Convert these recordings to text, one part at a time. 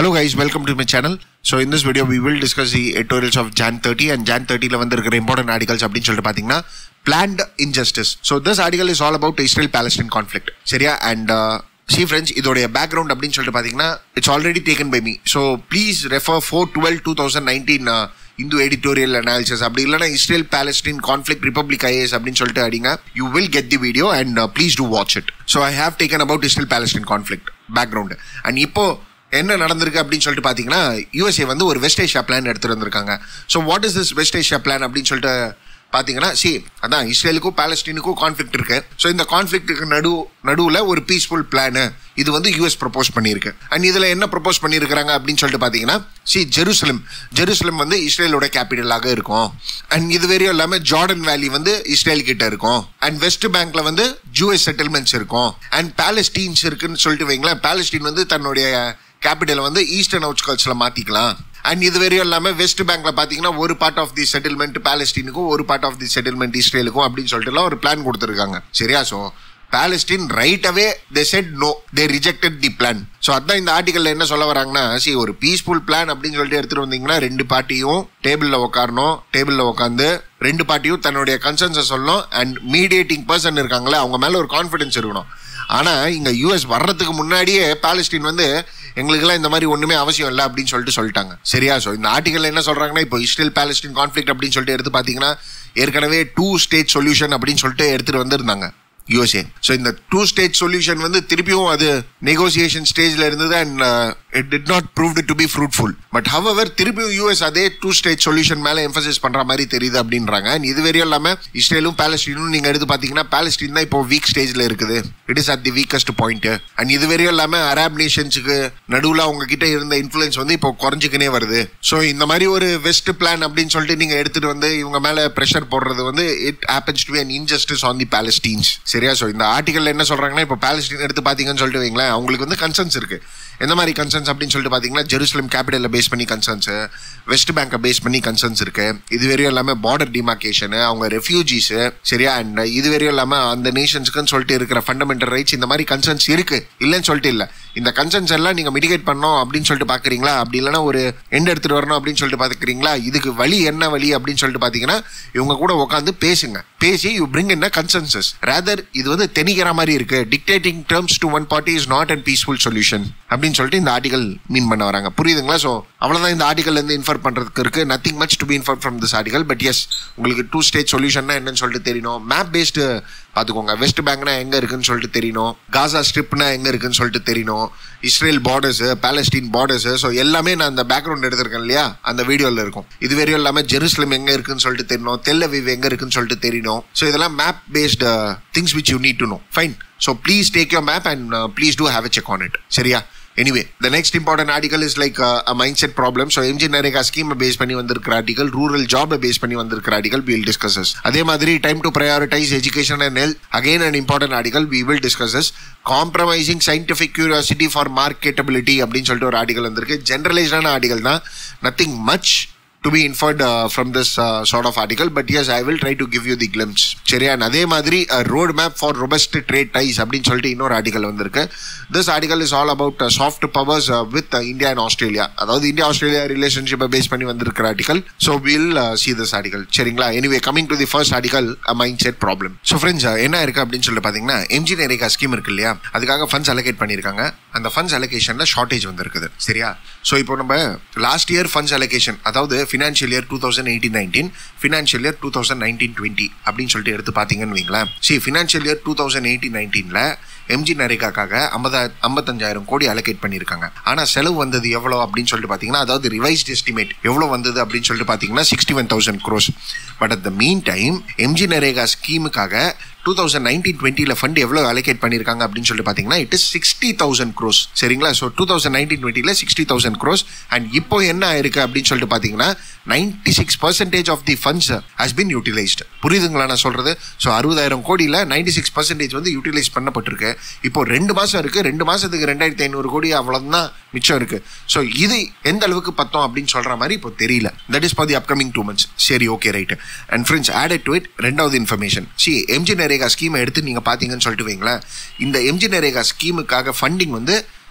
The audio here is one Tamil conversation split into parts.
Hello guys, welcome to my channel. So in this video we will discuss the editorials of Jan 30 and Jan 30 ல வந்திருக்கிற important articles அப்படின்னு சொல்லிட்டு பார்த்தீங்கன்னா planned injustice. So this article is all about Israel Palestine conflict. சரியா and uh, see friends இதோடைய பேக்ரவுண்ட் அப்படின்னு சொல்லிட்டு பார்த்தீங்கன்னா it's already taken by me so please refer four twelve two thousand nineteen Hindu editorial analysis அப்படி இல்லைனா Israel Palestine conflict Republic IAS அப்படின்னு சொல்லிட்டு அடிங்க you will get the video and please do watch it so I have taken about Israel Palestine conflict background and இப்போ என்ன நடந்திருக்கு அப்படின்னு சொல்லிட்டு பார்த்தீங்கன்னா யூஎஸ்ஏ வந்து ஒரு வெஸ்ட் ஏஷியா பிளான் எடுத்துட்டு வந்திருக்காங்க so what is this west Asia plan அப்படின்னு சொல்லிட்டு பார்த்தீங்கன்னா சி அதான் இஸ்ரேலுக்கும் பாலஸ்டீனுக்கும் கான்ஃபிளிக் இருக்கு ஸோ இந்த கான்ஃபிளிக்ட்டுக்கு நடு நடுவில் ஒரு பீஸ்ஃபுல் பிளானு இது வந்து யூஎஸ் ப்ரப்போஸ் பண்ணியிருக்கு அண்ட் இதில் என்ன ப்ரப்போஸ் பண்ணியிருக்கிறாங்க அப்படின்னு சொல்லிட்டு பார்த்தீங்கன்னா சி ஜெருசலம் ஜெருசலம் வந்து இஸ்ரேலோட கேபிட்டலாக இருக்கும் அண்ட் இது வரையும் இல்லாமல் ஜார்டன் வேலி வந்து இஸ்ரேல் கிட்ட இருக்கும் அண்ட் வெஸ்ட் பேங்க்ல வந்து ஜூஎஸ் செட்டில்மெண்ட்ஸ் இருக்கும் அண்ட் பாலஸ்டீன்ஸ் இருக்குன்னு சொல்லிட்டு வைங்களேன் பாலஸ்டீன் வந்து தன்னுடைய கேபிட்டலை வந்து ஈஸ்டர்ன் அவுட்ஸ்கட்ஸில் மாற்றிக்கலாம் அண்ட் இது வரையும் இல்லாமல் வெஸ்ட் பேங்க்ல பார்த்தீங்கன்னா ஒரு பார்ட் ஆஃப் தி செட்டில்மெண்ட் பாலஸ்டீனுக்கும் ஒரு பார்ட் ஆஃப் தி செட்டில்மெண்ட் இஸ்ரேலுக்கும் அப்படின்னு சொல்லிட்டுலாம் ஒரு பிளான் கொடுத்துருக்காங்க சரியா so Palestine right away they said no they rejected the plan so அதான் இந்த ஆர்டிகல்ல என்ன சொல்ல வராங்கன்னா சி ஒரு பீஸ்ஃபுல் பிளான் அப்படின்னு சொல்லிட்டு எடுத்துட்டு வந்தீங்கன்னா ரெண்டு பார்ட்டியும் டேபிளில் உட்காரணும் டேபிளில் உட்காந்து ரெண்டு பார்ட்டியும் தன்னுடைய கன்சர்ன்ஸை சொல்லணும் அண்ட் மீடியேட்டிங் பர்சன் இருக்காங்களே அவங்க மேலே ஒரு கான்ஃபிடன்ஸ் இருக்கணும் ஆனால் இங்கே யூஎஸ் வர்றதுக்கு முன்னாடியே பாலஸ்டீன் வந்து எங்களுக்கெல்லாம் இந்த மாதிரி ஒன்றுமே அவசியம் இல்லை அப்படின்னு சொல்லிட்டு சொல்லிட்டாங்க சரியா ஸோ இந்த ஆர்டிகல் என்ன சொல்கிறாங்கன்னா இப்போ இஸ்ரேல் பாலஸ்டீன் கான்ஃப்ளிக் அப்படின்னு சொல்லிட்டு எடுத்து பார்த்தீங்கன்னா ஏற்கனவே டூ ஸ்டேட் சொல்யூஷன் அப்படின்னு சொல்லிட்டு எடுத்துகிட்டு வந்திருந்தாங்க யூஎஸ்ஏ ஸோ இந்த டூ ஸ்டேட் சொல்யூஷன் வந்து திருப்பியும் அது நெகோசியேஷன் ஸ்டேஜில் இருந்தது and it did not prove to be fruitful but however திருப்பியும் யூஎஸ் அதே டூ ஸ்டேட் சொல்யூஷன் மேலே எம்பசைஸ் பண்ணுற மாதிரி தெரியுது அப்படின்றாங்க அண்ட் இது வரையும் இல்லாமல் இஸ்ரேலும் பாலஸ்டீனும் நீங்கள் எடுத்து பார்த்தீங்கன்னா பாலஸ்டீன் தான் இப்போ வீக் ஸ்டேஜில் இருக்குது it is at the weakest point and இது வரையும் இல்லாமல் அரேப் நேஷன்ஸுக்கு நடுவில் அவங்க கிட்ட இருந்த இன்ஃப்ளூயன்ஸ் வந்து இப்போ குறைஞ்சிக்கினே வருது ஸோ இந்த மாதிரி ஒரு வெஸ்ட் பிளான் அப்படின்னு சொல்லிட்டு நீங்கள் எடுத்துட்டு வந்து இவங்க மேலே ப்ரெஷர் போடுறது வந்து it happens to an injustice on the Palestines சரியா ஸோ இந்த ஆர்டிகல் என்ன சொல்றாங்கன்னா இப்போ பாலஸ்டீன் எடுத்து பார்த்தீங்கன்னு சொல்லிட்டு வைங்களேன் அவங்களுக்கு வந்து கன்சர்ன்ஸ் இருக்கு எந்த மாதிரி கன்சர்ன்ஸ் அப்படின்னு சொல்லிட்டு பார்த்தீங்கன்னா ஜெருசலம் கேபிட்டலில் பேஸ் பண்ணி கன்சர்ன்ஸ் வெஸ்ட் பேங்கை பேஸ் பண்ணி கன்சர்ன்ஸ் இருக்கு இது வரையும் இல்லாமல் பார்டர் டிமார்கேஷனு அவங்க ரெஃப்யூஜிஸ் சரியா அண்ட் இது வரையும் இல்லாமல் அந்த நேஷன்ஸுக்குன்னு சொல்லிட்டு இருக்கிற ஃபண்டமெண்டல் ரைட்ஸ் இந்த மாதிரி கன்சர்ன்ஸ் இருக்கு இல்லைன்னு சொல்லிட்டு இல்லை இந்த கன்சர்ன்ஸ் எல்லாம் நீங்கள் மிடிகேட் பண்ணோம் அப்படின்னு சொல்லிட்டு பார்க்குறீங்களா அப்படி இல்லைன்னா ஒரு எண்ட் எடுத்துகிட்டு வரணும் அப்படின்னு சொல்லிட்டு பார்த்துக்கிறீங்களா இதுக்கு வழி என்ன வழி அப்படின்னு சொல்லிட்டு பார்த்தீங்கன்னா இவங்க கூட உட்காந்து பேசுங்க பேசி you bring in consensus rather இது வந்து தெனிக்கிற மாதிரி இருக்கு dictating terms to one party is not and peaceful solution அப்படின்னு சொல்லிட்டு இந்த ஆர்டிகல் மீன் பண்ண வராங்க புரியுதுங்களா ஸோ அவ்வளோதான் இந்த ஆர்டிகல் இருந்து இன்ஃபர் பண்ணுறதுக்கு இருக்கு nothing much to be infer from this article but as உங்களுக்கு டூ ஸ்டேட் சொல்யூஷன்னா என்னன்னு சொல்லிட்டு தெரியணும் மேப் பேஸ்டு பார்த்துக்கோங்க வெஸ்ட் பேங்க்னா எங்கே இருக்குன்னு சொல்லிட்டு தெரியணும் காசா ஸ்ட்ரிப்னா எங்கே இருக்குன்னு சொல்லிட்டு தெரியணும் Israel borders Palestine borders so எல்லாமே நான் அந்த பேக்ரவுண்ட் எடுத்திருக்கேன் இல்லையா அந்த வீடியோவில் இருக்கும் இது வரையும் இல்லாமல் ஜெருசலம் எங்கே இருக்குன்னு சொல்லிட்டு தெரியணும் தெல்லவிவ் எங்கே இருக்குன்னு சொல்லிட்டு தெரியணும் ஸோ இதெல்லாம் map based things which you need to know fine so please take your map and please do have a check on it சரியா anyway the next important article is like a mind set problem so MG NREGA ஸ்கீமை பேஸ் பண்ணி வந்திருக்கிற ஆர்டிகல் ரூரல் ஜாபை பேஸ் பண்ணி வந்திருக்கிற ஆர்டிகல் வில் டிஸ்கஸஸ் அதே மாதிரி time to prioritize education and health again and important article we will discusses compromising scientific curiosity for marketability அப்படின்னு சொல்லிட்டு ஒரு ஆர்டிகல் வந்திருக்கு ஜென்ரலைஸ்டான ஆர்டிகல் தான் nothing much to be inferred from this sort of article but as I will try to give you the glimpse சரியா அதே மாதிரி road map for robust trade ties அப்படின்னு சொல்லிட்டு இன்னொரு ஆர்டிகல் வந்திருக்கு this article is all about soft powers with India and Australia அதாவது இந்தியா ஆஸ்திரேலியா ரிலேஷன்ஷிப்பை பேஸ் பண்ணி வந்திருக்கிற article so will see this article சரிங்களா anyway coming to the first article a mind set problem so friends என்ன இருக்கு அப்படின்னு சொல்லிட்டு பார்த்தீங்கன்னா எம்ஜி நரேகா ஸ்கீம் இருக்கு இல்லையா அதுக்காக ஃபண்ட்ஸ் அலோகேட் பண்ணியிருக்காங்க அந்த ஃபண்ட்ஸ் அலோகேஷனில் ஷார்ட்டேஜ் வந்திருக்குது சரியா ஸோ இப்போ நம்ம லாஸ்ட் இயர் ஃபண்ட்ஸ் அலோகேஷன் அதாவது financial year two thousand eighteen nineteen financial year two thousand nineteen twenty அப்படின்னு சொல்லிட்டு எடுத்து பார்த்தீங்கன்னு வைங்களேன் see financial year two thousand eighteen நைன்டீனில் எம்ஜி நரேகாக்காக ஐம்பதா ஐம்பத்தஞ்சாயிரம் கோடி அலோகேட் பண்ணியிருக்காங்க ஆனால் செலவு வந்தது எவ்வளோ அப்படின்னு சொல்லிட்டு பார்த்தீங்கன்னா அதாவது ரிவைஸ்ட் எஸ்டிமேட் எவ்வளோ வந்தது அப்படின்னு சொல்லிட்டு பார்த்தீங்கன்னா sixty one thousand crores but at the mean time MG NREGA ஸ்கீமுக்காக டூ தௌசண்ட் நைன்டீன் டுவெண்ட்டியில் ஃபண்ட் எவ்வளோ அலோகேட் பண்ணியிருக்காங்க அப்படின்னு சொல்லிட்டு பார்த்தீங்கன்னா it is sixty thousand crores சரிங்களா ஸோ டூ தௌசண்ட் நைன்டீன் டுவெண்ட்டியில் சிக்ஸ்டி தௌசண்ட் க்ரோஸ் அண்ட் இப்போ என்ன ஆயிருக்கு அப்படின்னு சொல்லிட்டு பார்த்தீங்கன்னா ninety six percentage of the funds has been utilized புரியுதுங்களா நான் சொல்கிறது ஸோ அறுபதாயிரம் கோடியில் நைன்டி சிக்ஸ் பர்சன்டேஜ் வந்து யூட்டிலைஸ் பண்ணப்பட்டிருக்கு இப்போ ரெண்டு மாதம் இருக்குது ரெண்டு மாதத்துக்கு ரெண்டாயிரத்தி ஐநூறு கோடி அவ்வளோதான் மிச்சம் இருக்குது ஸோ இது எந்த அளவுக்கு பத்தோம் அப்படின்னு சொல்கிற மாதிரி இப்போ தெரியல that is for the upcoming two months சரி okay right and friends added to it ரெண்டாவது இன்ஃபர்மேஷன் சி எம்ஜி நரேகா ஸ்கீமை எடுத்து நீங்கள் பார்த்தீங்கன்னு சொல்லிட்டு வைங்களேன் இந்த எம்ஜி நரேகா ஸ்கீமுக்காக ஃபண்டிங் வந்து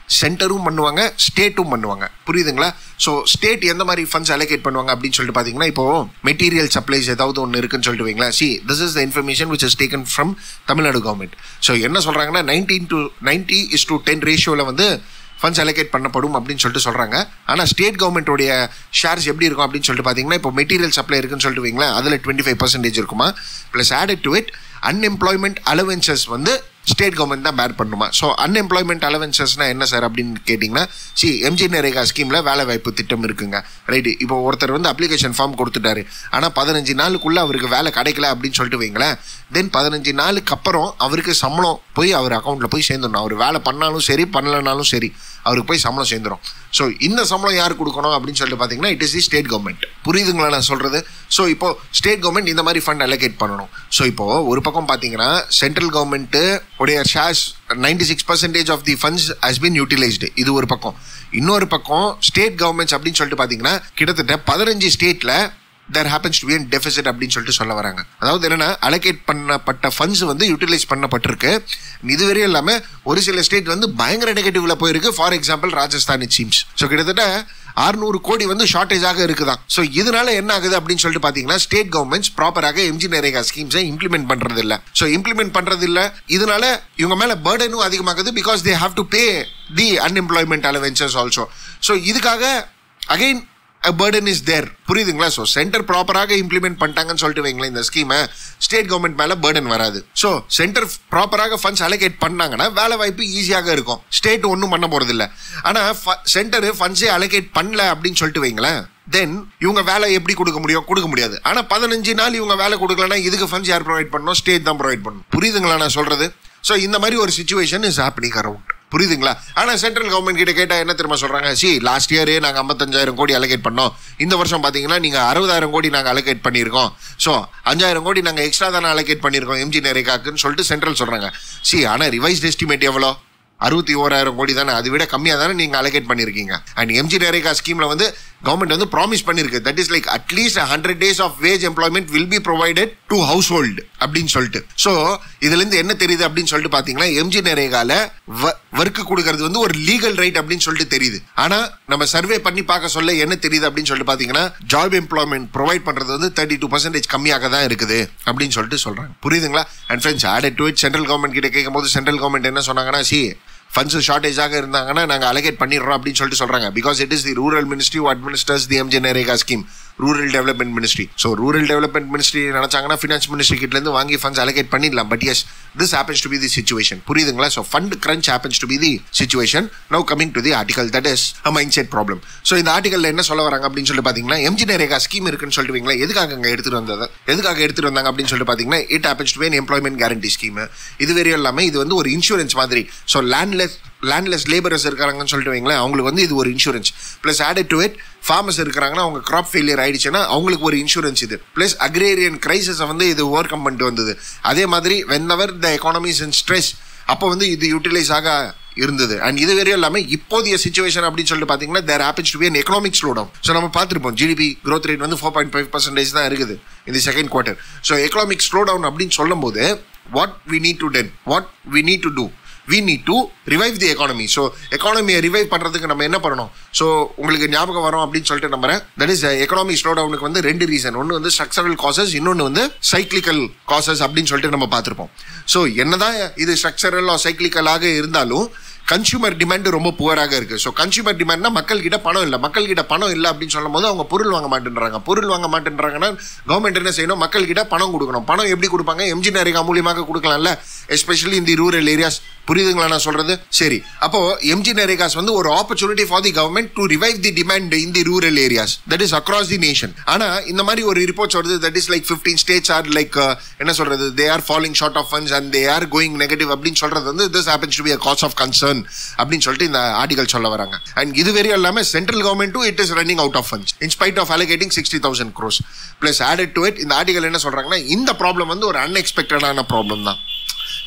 சென்டரும் பண்ணுவாங்க ஸ்டேட்டும் பண்ணுவாங்க புரியுதுங்களா ஸோ ஸ்டேட் எந்த மாதிரி ஃபண்ட்ஸ் அலோகேட் பண்ணுவாங்க அப்படின்னு சொல்லிட்டு பார்த்தீங்கன்னா இப்போ மெட்டீரியல் சப்ளைஸ் ஏதாவது ஒன்று இருக்குன்னு சொல்லிட்டு வைங்களா see this is the information which is taken from Tamil Nadu government so என்ன சொல்கிறாங்கன்னா nineteen to ninety is to ten ரேஷியோவில் வந்து ஃபண்ட்ஸ் அலோகேட் பண்ணப்படும் அப்படின்னு சொல்லிட்டு சொல்கிறாங்க ஆனால் ஸ்டேட் கவர்மெண்ட்டோடைய ஷேர்ஸ் எப்படி இருக்கும் அப்படின்னு சொல்லிட்டு பார்த்தீங்கன்னா இப்போ மெட்டீரியல் சப்ளை இருக்குன்னு சொல்லிட்டு வைங்களேன் அதில் டுவெண்ட்டி ஃபைவ் பர்சன்டேஜ் இருக்குமா plus added to it unemployment allowances வந்து ஸ்டேட் கவர்மெண்ட் தான் பேர் பண்ணுமா ஸோ அன்எம்ப்ளாய்மெண்ட் அலவன்சஸ்னா என்ன சார் அப்படின்னு கேட்டிங்கன்னா சி எம்ஜி நரேகா ஸ்கீமில் வேலை வாய்ப்பு திட்டம் இருக்குங்க ரைட்டு இப்போ ஒருத்தர் வந்து அப்ளிகேஷன் ஃபார்ம் கொடுத்துட்டாரு ஆனால் பதினஞ்சு நாளுக்குள்ளே அவருக்கு வேலை கிடைக்கல அப்படின்னு சொல்லிட்டு வைங்களேன் தென் பதினஞ்சு நாளுக்கு அப்புறம் அவருக்கு சம்பளம் போய் அவர் அக்கௌண்ட்டில் போய் சேர்ந்துடணும் அவர் வேலை பண்ணாலும் சரி பண்ணலனாலும் சரி அவருக்கு போய் சம்பளம் சேர்ந்துடும் ஸோ இந்த சம்பளம் யார் கொடுக்கணும் அப்படின்னு சொல்லிட்டு பார்த்தீங்கன்னா it is the state government புரியுதுங்களா நான் சொல்கிறது ஸோ இப்போ ஸ்டேட் கவர்மெண்ட் இந்த மாதிரி ஃபண்ட் அலோகேட் பண்ணணும் ஸோ இப்போ ஒரு பக்கம் பார்த்தீங்கன்னா சென்ட்ரல் கவர்மெண்ட்டு உடைய shares ninety six percentage of the funds has been utilized இது ஒரு பக்கம் இன்னொரு பக்கம் ஸ்டேட் கவர்மெண்ட்ஸ் அப்படின்னு சொல்லிட்டு பார்த்தீங்கன்னா கிட்டத்தட்ட பதினஞ்சு ஸ்டேட்டில் there happens to be an deficit அப்படின்னு சொல்லிட்டு சொல்ல வராங்க அதாவது என்னன்னா அலோகேட் பண்ணப்பட்ட ஃபண்ட்ஸ் வந்து யூட்டிலைஸ் பண்ணப்பட்டிருக்கு இதுவரையும் இல்லாமல் ஒரு சில ஸ்டேட் வந்து பயங்கர நெகட்டிவ்ல போயிருக்கு for example Rajasthan it seems so கிட்டத்தட்ட அறுநூறு கோடி வந்து ஷார்ட்டேஜாக இருக்குதான் ஸோ இதனால என்ன ஆகுது அப்படின்னு சொல்லிட்டு பார்த்தீங்கன்னா ஸ்டேட் கவர்மெண்ட்ஸ் ப்ராப்பராக எம்ஜி நரேகா ஸ்கீம்ஸை இம்ப்ளிமெண்ட் பண்றது இல்லை ஸோ இம்ப்ளிமெண்ட் பண்றது இல்லை இதனால இவங்க மேல பேர்டனும் அதிகமாகுது because they have to pay the unemployment allowances also so இதுக்காக again a burden is there புரியுதுங்களா ஸோ சென்டர் ப்ராப்பராக இம்ப்ளிமெண்ட் பண்ணிட்டாங்கன்னு சொல்லிட்டு வைங்களேன் இந்த ஸ்கீமை ஸ்டேட் கவர்மெண்ட் மேலே பேர்டன் வராது ஸோ சென்டர் ப்ராப்பராக ஃபண்ட்ஸ் அலோகேட் பண்ணாங்கன்னா வேலை வாய்ப்பு ஈஸியாக இருக்கும் ஸ்டேட் ஒன்றும் பண்ண போகிறது இல்லை ஆனால் சென்டர் ஃபண்ட்ஸே அலோகேட் பண்ணல அப்படின்னு சொல்லிட்டு வைங்களேன் தென் இவங்க வேலை எப்படி கொடுக்க முடியும் கொடுக்க முடியாது ஆனால் பதினஞ்சு நாள் இவங்க வேலை கொடுக்கலன்னா இதுக்கு ஃபண்ட்ஸ் யார் ப்ரொவைட் பண்ணணும் ஸ்டேட் தான் ப்ரொவைட் பண்ணணும் புரியுதுங்களா நான் சொல்றது ஸோ இந்த மாதிரி ஒரு சுச்சுவேஷன் இஸ் ஹேப்பனிங் அரவுண்ட் புரியுதுங்களா ஆனால் சென்ட்ரல் கவர்மெண்ட் கிட்ட கேட்டால் என்ன தெரியுமா சொல்கிறாங்க சி லாஸ்ட் இயரே நாங்கள் ஐம்பத்தஞ்சாயிரம் கோடி அலோகேட் பண்ணோம் இந்த வருஷம் பார்த்தீங்கன்னா நீங்கள் அறுபதாயிரம் கோடி நாங்கள் அலோகேட் பண்ணியிருக்கோம் ஸோ அஞ்சாயிரம் கோடி நாங்கள் எக்ஸ்ட்ரா தானே அலோகேட் பண்ணியிருக்கோம் எம்ஜி நரேகாக்குன்னு சொல்லிட்டு சென்ட்ரல் சொல்கிறாங்க சி ஆனால் ரிவைஸ்ட் எஸ்டிமேட் எவ்வளோ அறுபத்தி ஓராயிரம் கோடி தானே அதை விட கம்மியாக தானே நீங்கள் அலோகேட் பண்ணியிருக்கீங்க அண்ட் எம்ஜி நரேகா ஸ்கீமில் வந்து கவர்மெண்ட் வந்து ப்ராமிஸ் பண்ணியிருக்கு that is like atleast hundred days of wage employment will be provided to household அப்படின்னு சொல்லிட்டு ஸோ இதுலேருந்து என்ன தெரியுது அப்படின்னு சொல்லிட்டு பார்த்தீங்கன்னா எம்ஜி நரேகால ஒர்க்கு கொடுக்கறது வந்து ஒரு லீகல் ரைட் அப்படின்னு சொல்லிட்டு தெரியுது ஆனால் நம்ம சர்வே பண்ணி பார்க்க சொல்ல என்ன தெரியுது அப்படின்னு சொல்லிட்டு பார்த்தீங்கன்னா ஜாப் எம்ப்ளாய்மெண்ட் ப்ரொவைட் பண்ணுறது வந்து தேர்ட்டி டூ பர்சன்டேஜ் கம்மியாக தான் இருக்குது அப்படின்னு சொல்லிட்டு சொல்கிறாங்க புரியுதுங்களா and friends added to it central government கிட்ட கேட்கும் போது சென்ட்ரல் கவர்மெண்ட் என்ன சொன்னாங்கன்னா சி ஃபண்ட்ஸ் ஷார்ட்டேஜாக இருந்தாங்கன்னா நாங்கள் அலகேட் பண்ணிடுறோம் அப்படின்னு சொல்லிட்டு சொல்கிறாங்க because it is the rural ministry administers the MG NREGA scheme rural development ministry so rural development ministry நினச்சாங்கன்னா ஃபினான்ஸ் மினிஸ்ட்ரி கிட்டேருந்து வாங்கி ஃபண்ட்ஸ் அலகேட் பண்ணிடலாம் but as this happens to be the situation புரியுதுங்களா so fund crunch happens to be the situation now coming to the article that is a mind set problem so இந்த ஆர்டிகல் என்ன சொல்ல வராங்க அப்படின்னு சொல்லிட்டு பார்த்தீங்கன்னா எம்ஜி நரேகா ஸ்கீம் இருக்குன்னு சொல்லிட்டு வைங்களா எதுக்காக அங்கே எடுத்துட்டு வந்தது எதுக்காக எடுத்துட்டு வந்தாங்க அப்படின்னு சொல்லிட்டு பார்த்தீங்கன்னா it happens to be employment guarantee scheme இது வரையும் இல்லாமல் இது வந்து ஒரு இன்சூரன்ஸ் மாதிரி ஸோ லேண்ட்லெஸ் லேண்ட்லெஸ் லேபரர்ஸ் இருக்காங்கன்னு சொல்லிட்டு வைங்களேன் அவங்களுக்கு வந்து இது ஒரு insurance plus added to it farmers இருக்கிறாங்கன்னா அவங்க கிராப் ஃபெயிலியர் ஆயிடுச்சுன்னா அவங்களுக்கு ஒரு இன்சூரன்ஸ் இது ப்ளஸ் அக்ரேரியன் கிரைசிஸை வந்து இது ஓவர் கம் பண்ணிட்டு வந்தது அதே மாதிரி whenever the economy's in stress அப்போ வந்து இது யூட்டிலைஸ் ஆக இருந்தது அண்ட் இது வரையும் இல்லாமல் இப்போதைய சுச்சுவேஷன் அப்படின்னு சொல்லிட்டு பார்த்தீங்கன்னா there happens to be an economic slowdown so நம்ம பார்த்துருப்போம் ஜிடிபி growth ரேட் வந்து ஃபோர் பாயிண்ட் ஃபைவ் பர்சன்டேஜ் தான் இருக்குது இந்த second quarter so economic slowdown அப்படின்னு சொல்லும்போது what we need to then what we need to do we need to revive the economy so எக்கானமியை ரிவைவ் பண்ணுறதுக்கு நம்ம என்ன பண்ணணும் ஸோ உங்களுக்கு ஞாபகம் வரும் அப்படின்னு சொல்லிட்டு நம்புறேன் தட் இஸ் எக்கனாமி ஸ்லோ டவுனுக்கு வந்து ரெண்டு ரீசன் ஒன்று வந்து ஸ்ட்ரக்சரல் காசஸ் இன்னொன்று வந்து சைக்ளிக்கல் காசஸ் அப்படின்னு சொல்லிட்டு நம்ம பார்த்துருப்போம் ஸோ என்னதான் இது ஸ்ட்ரக்சரல் சைக்ளிக்கலாக இருந்தாலும் கன்சியூமர் டிமாண்ட் ரொம்ப புவராக இருக்கு ஸோ கன்சியூமர் டிமாண்ட்னா மக்கள் கிட்ட பணம் இல்லை மக்கள் கிட்ட பணம் இல்லை அப்படின்னு சொல்லும் போது அவங்க பொருள் வாங்க மாட்டேன்றாங்க பொருள் வாங்க மாட்டேன்றாங்கன்னா கவர்மெண்ட் என்ன செய்யணும் மக்கள் கிட்ட பணம் கொடுக்கணும் பணம் எப்படி கொடுப்பாங்க எம்ஜி நரேகா மூலியமாக கொடுக்கலாம்ல எஸ்பெஷலி இந்த ரூரல் ஏரியாஸ் புரியுதுங்களா நான் சொல்றது சரி அப்போ எம்ஜி நரேகாஸ் வந்து ஒரு opportunity for the government to revive the demand in the rural areas that is across the nation ஆனா இந்த மாதிரி ஒரு ரிப்போர்ட்ஸ் வருது that is like fifteen states are like என்ன சொல்றது they are falling short of funds and they are going negative அப்படின்னு சொல்றது வந்து this happens to be a cos of concern அப்படின்னு சொல்லிட்டு இந்த ஆர்டிகல் சொல்ல வராங்க அண்ட் இது வரையும் இல்லாம சென்ட்ரல் கவர்மெண்ட்டும் it is running out of funds in spite of allocating sixty thousand crores plus added to it இந்த ஆர்டிகல் என்ன சொல்றாங்கன்னா இந்த ப்ராப்ளம் வந்து ஒரு அன்எக்ஸ்பெக்டடான ப்ராப்ளம் தான்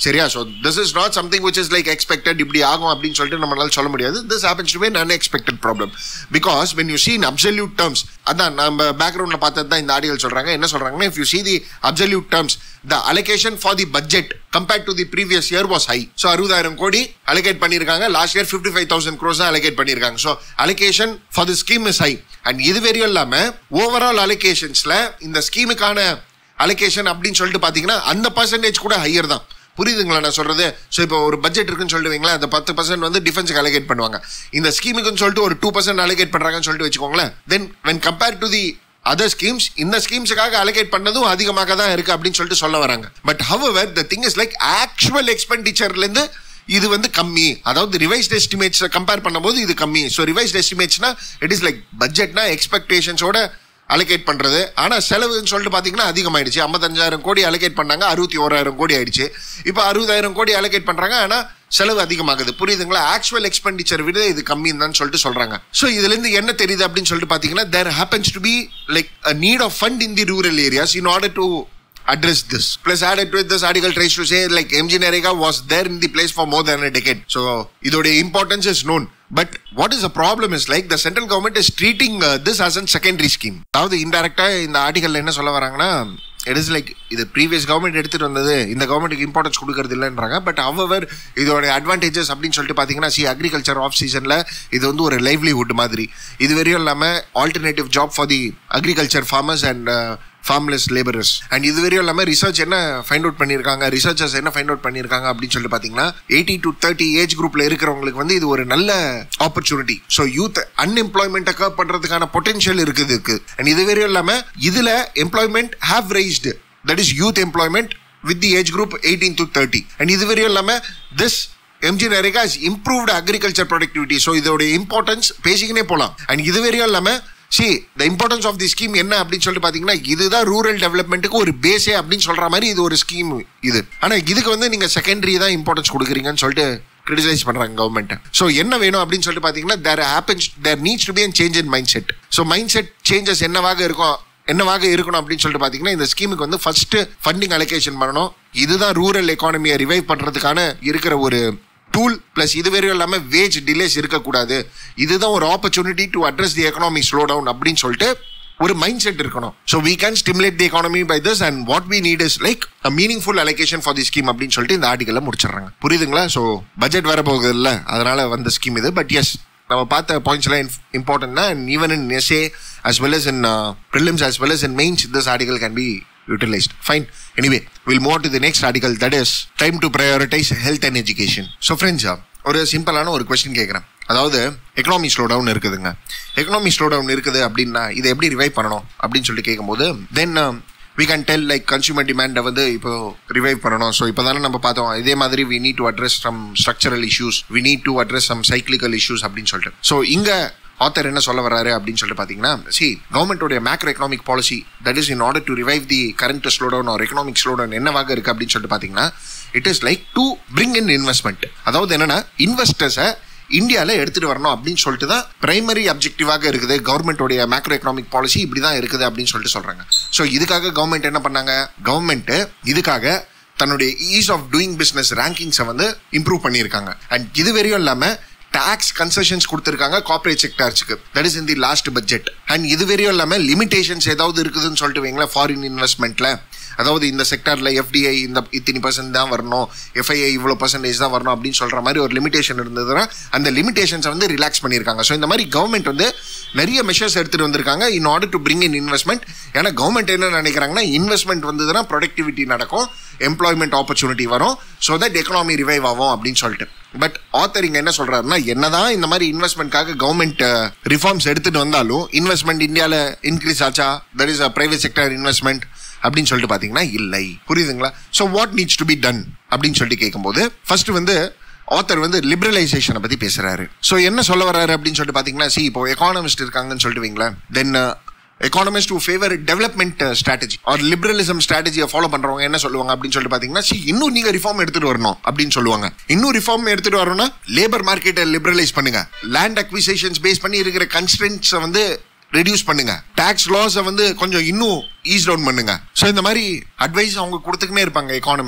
சரியா so this is not something which is like expected இப்படி ஆகும் அப்படின்னு சொல்லிட்டு நம்மளால சொல்ல முடியாது this happens to be unexpected problem because when you see in absolute terms அதான் நம்ம பேக்ரவுண்ட்ல பார்த்தது தான் இந்த ஆடியல் சொல்றாங்க என்ன சொல்றாங்கன்னா if you see the absolute terms the allocation for the budget compared to the previous year was high so அறுபதாயிரம் கோடி அலோகேட் பண்ணியிருக்காங்க last year fifty five thousand crores தான் அலோகேட் பண்ணியிருக்காங்க so allocation for the scheme is high and இது வரையும் இல்லாமல் ஓவரால் அலோகேஷன்ஸ்ல இந்த ஸ்கீமுக்கான அலோகேஷன் அப்படின்னு சொல்லிட்டு பார்த்தீங்கன்னா அந்த பர்சன்டேஜ் கூட ஹையர் தான் புரியுதுங்களா நான் சொல்றது ஸோ இப்போ ஒரு பட்ஜெட் இருக்குன்னு சொல்லுவீங்களா அந்த பத்து பர்சன்ட் வந்து டிஃபென்ஸுக்கு அலோகேட் பண்ணுவாங்க இந்த ஸ்கீமுக்குன்னு சொல்லிட்டு ஒரு டூ பர்சன்ட் அலோகேட் பண்ணுறாங்கன்னு சொல்லிட்டு வச்சுக்கோங்களேன் then when compare to the other schemes இந்த ஸ்கீம்ஸுக்காக அலோகேட் பண்ணதும் அதிகமாக தான் இருக்கு அப்படின்னு சொல்லிட்டு சொல்ல வராங்க but however the thing is like actual எக்ஸ்பெண்டிச்சர்லேருந்து இது வந்து கம்மி அதாவது ரிவைஸ்ட் எஸ்டிமேட்ஸ் கம்பேர் பண்ணும்போது இது கம்மி ஸோ ரிவைஸ்ட் எஸ்டிமேட்ஸ்னா இட் இஸ் லைக் பட்ஜெட்னா எக்ஸ்பெக்டேஷன்ஸோட அலோகேட் பண்றது ஆனா செலவுன்னு சொல்லிட்டு பாத்தீங்கன்னா அதிகமாயிடுச்சு ஐம்பத்தஞ்சாயிரம் கோடி அலோகேட் பண்ணாங்க அறுபத்தி ஓராயிரம் கோடி ஆயிடுச்சு இப்போ அறுபதாயிரம் கோடி அலோகேட் பண்றாங்க ஆனா செலவு அதிகமாகுது புரியுதுங்களா ஆக்சுவல் எக்ஸ்பெண்டிச்சர் விட இது கம்மி தான் சொல்லிட்டு சொல்றாங்க ஸோ இதுல இருந்து என்ன தெரியுது அப்படின்னு சொல்லிட்டு பாத்தீங்கன்னா there happens to be like need of fund in the rural areas in order to address this. Plus, added to it, this article tries to say like MG Narega was there in the place for more than a decade. So, இதோட importance is known. But what is the problem is like the central government is treating uh, this as a secondary scheme. அதாவது இன்டெரக்டா இந்த ஆர்டிகல்ல என்ன சொல்ல வராங்கன்னா இட் இஸ் லைக் இது ப்ரீவியஸ் கவர்மெண்ட் எடுத்துட்டு வந்தது இந்த கவர்மெண்ட்டுக்கு இம்பார்ட்டன்ஸ் கொடுக்கறது இல்லைன்றாங்க பட் அவர் இதோட அட்வான்டேஜஸ் அப்படின்னு சொல்லிட்டு பார்த்தீங்கன்னா சி அக்ரிகல்ச்சர் ஆஃப் சீசனில் இது வந்து ஒரு லைவ்லிஹுட் மாதிரி இது வரையும் இல்லாமல் alternative job for the agriculture farmers and farmless labourers and இது வரையும் இல்லாமல் ரிசர்ச் என்ன ஃபைண்ட் அவுட் பண்ணியிருக்காங்க ரிசர்ச்சர்ஸ் என்ன ஃபைண்ட் அவுட் பண்ணியிருக்காங்க அப்படின்னு சொல்லிட்டு பார்த்தீங்கன்னா எயிட்டி டு தேர்ட்டி ஏஜ் குரூப்ல இருக்கிறவங்களுக்கு வந்து இது ஒரு நல்ல ஆப்பர்ச்சுனிட்டி ஸோ யூத் அன்எம்ப்ளாய்மெண்ட்டை கர் பண்ணுறதுக்கான பொட்டன்ஷியல் இருக்குது இருக்கு அண்ட் இது வரையும் இல்லாமல் இதில் employment have raised that is youth employment with the age group eighteen to thirty and இது வரையும் இல்லாமல் this MGNREGA is improved agriculture productivity so இதோட இம்பார்ட்டன்ஸ் பேசிக்கினே போகலாம் அண்ட் இது வரையும் இல்லாமல் see the importance of the scheme என்ன அப்படின்னு சொல்லிட்டு பார்த்தீங்கன்னா இதுதான் ரூரல் டெவலப்மெண்ட்டுக்கு ஒரு பேஸே அப்படின்னு சொல்ற மாதிரி இது ஒரு ஸ்கீம் இது ஆனால் இதுக்கு வந்து நீங்கள் செகண்டரி தான் இம்பார்ட்டன்ஸ் கொடுக்குறீங்கன்னு சொல்லிட்டு கிரிட்டிசைஸ் பண்றாங்க கவர்மெண்ட் ஸோ என்ன வேணும் அப்படின்னு சொல்லிட்டு பார்த்தீங்கன்னா there happens there needs to be an change in mindset so mindset changes என்னவாக இருக்கும் என்னவாக இருக்கணும் அப்படின்னு சொல்லிட்டு பார்த்தீங்கன்னா இந்த ஸ்கீமுக்கு வந்து ஃபர்ஸ்ட் ஃபண்டிங் அலோகேஷன் பண்ணணும் இதுதான் ரூரல் எக்கானமியை ரிவைவ் பண்ணுறதுக்கான இருக்கிற ஒரு டூல் பிளஸ் இது வரையும் இல்லாமல் வேஜ் டிலேஸ் இருக்கக்கூடாது இதுதான் ஒரு opportunity to address the economy slowdown அப்படின்னு சொல்லிட்டு ஒரு மைண்ட் செட் இருக்கணும் so we can stimulate the economy by this and what we need is like a meaningful allocation for the scheme அப்படின்னு சொல்லிட்டு இந்த ஆர்டிக்கலில் முடிச்சிடுறாங்க புரியுதுங்களா ஸோ பட்ஜெட் வர போகுது இல்லை அதனால வந்த ஸ்கீம் இது பட் எஸ் நம்ம பார்த்த பாயிண்ட்ஸ்லாம் இம்பார்ட்டன்ட் தான் and even in essay as well as in uh, prelims as well as in mains this article can be utilized fine anyway we'll move on to the next article that is time to prioritize health and education so friends uh, ஒரு சிம்பிளான ஒரு கொஸ்டின் கேட்குறேன் அதாவது எக்கனாமி ஸ்லோ டவுன் இருக்குதுங்க எக்கனாமி ஸ்லோ டவுன் இருக்குது அப்படின்னா இதை எப்படி ரிவைவ் பண்ணணும் அப்படின்னு சொல்லிட்டு கேட்கும்போது then we can tell like consumer டிமாண்டை வந்து இப்போ ரிவைவ் பண்ணணும் ஸோ இப்போ தானே நம்ம பார்த்தோம் இதே மாதிரி we need to address some structural issues we need to address some cyclical issues அப்படின்னு சொல்லிட்டு ஸோ இங்கே ஆத்தர் என்ன சொல்ல வராரு அப்படின்னு சொல்லிட்டு பார்த்தீங்கன்னா சி கவர்மெண்ட்டோடைய macro economic policy that is in order to revive the current slowdown or economic slowdown என்னவாக இருக்கு அப்படின்னு சொல்லிட்டு பார்த்தீங்கன்னா it is like to bring in investment அதாவது என்னன்னா இன்வெஸ்டர்ஸை இந்தியாவில் எடுத்துட்டு வரணும் அப்படின்னு சொல்லிட்டு தான் பிரைமரி அப்ஜெக்டிவாக இருக்குது கவர்மெண்ட்டோடைய மேக்ரோ எக்கனாமிக் பாலிசி இப்படி தான் இருக்குது அப்படின்னு சொல்லிட்டு சொல்றாங்க ஸோ இதுக்காக கவர்மெண்ட் என்ன பண்ணாங்க கவர்மெண்ட் இதுக்காக தன்னுடைய ஈஸ் ஆஃப் டூயிங் பிஸ்னஸ் ரேங்கிங்ஸை வந்து இம்ப்ரூவ் பண்ணியிருக்காங்க அண்ட் இது வரையும் இல்லாமல் டாக்ஸ் கன்செஷன்ஸ் கொடுத்துருக்காங்க கார்பரேட் செக்டார்ஸுக்கு that is in the last budget and இது வரையும் இல்லாமல் லிமிடேஷன்ஸ் ஏதாவது இருக்குதுன்னு சொல்லிட்டு வைங்களேன் ஃபாரின் இன்வெஸ்ட்மெண்ட்ல அதாவது இந்த செக்டாரில் எஃப்டிஐ இந்த இத்தனை பர்சன்ட் தான் வரணும் எஃப்ஐஐ இவ்வளோ பர்சன்டேஜ் தான் வரணும் அப்படின்னு சொல்கிற மாதிரி ஒரு லிமிடேஷன் இருந்ததுன்னா அந்த லிமிடேஷன்ஸை வந்து ரிலாக்ஸ் பண்ணியிருக்காங்க ஸோ இந்த மாதிரி கவர்மெண்ட் வந்து நிறைய மெஷர்ஸ் எடுத்துகிட்டு வந்திருக்காங்க in order to bring in investment ஏன்னா கவர்மெண்ட் என்ன நினைக்கிறாங்கன்னா இன்வெஸ்ட்மெண்ட் வந்ததுன்னா ப்ரொடக்டிவிட்டி நடக்கும் எம்ப்ளாய்மெண்ட் ஆப்பர்ச்சுனிட்டி வரும் ஸோ தட் எக்கனாமி ரிவைவ் ஆகும் அப்படின்னு சொல்லிட்டு பட் ஆத்தர் இங்க என்ன சொல்றாருன்னா என்னதான் இந்த மாதிரி இன்வெஸ்ட்மெண்ட்காக கவர்மெண்ட் ரிஃபார்ம்ஸ் எடுத்துட்டு வந்தாலும் இன்வெஸ்ட்மெண்ட் இந்தியாவில் இன்க்ரீஸ் ஆச்சா that is a private sector investment அப்படின்னு சொல்லிட்டு பார்த்தீங்கன்னா இல்லை புரியுதுங்களா so what needs to be done அப்படின்னு சொல்லிட்டு கேட்கும்போது ஃபர்ஸ்ட் வந்து ஆத்தர் வந்து லிபரலைசேஷனை பற்றி பேசுறாரு ஸோ என்ன சொல்ல வர்றாரு அப்படின்னு சொல்லிட்டு பார்த்தீங்கன்னா சி இப்போ எக்கானமிஸ்ட் இருக்காங்கன்னு சொல்லிட்டு வைங்களேன் then economist do favour development strategy or liberalism ஸ்ட்ராட்டஜியை ஃபாலோ பண்றவங்க என்ன சொல்லுவாங்க அப்படின்னு சொல்லிட்டு பாத்தீங்கன்னா see, இன்னும் நீங்க ரிஃபார்ம் எடுத்துட்டு வரணும் அப்படின்னு சொல்லுவாங்க இன்னும் ரிஃபார்ம் எடுத்துட்டு வரணும்னா லேபர் மார்க்கெட்டை லிபரலைஸ் பண்ணுங்க லேண்ட் அக்விசேஷன்ஸ் பேஸ் பண்ணி இருக்கிற கன்ஸ்டன்ட்ஸை வந்து ரெடியூஸ் பண்ணுங்க டாக்ஸ் லாஸை வந்து கொஞ்சம் இன்னும் ஈஸ் டவுன் பண்ணுங்க ஸோ இந்த மாதிரி அட்வைஸ் அவங்க கொடுத்துக்கினே இருப்பாங்க எக்கானமிஸ்ட்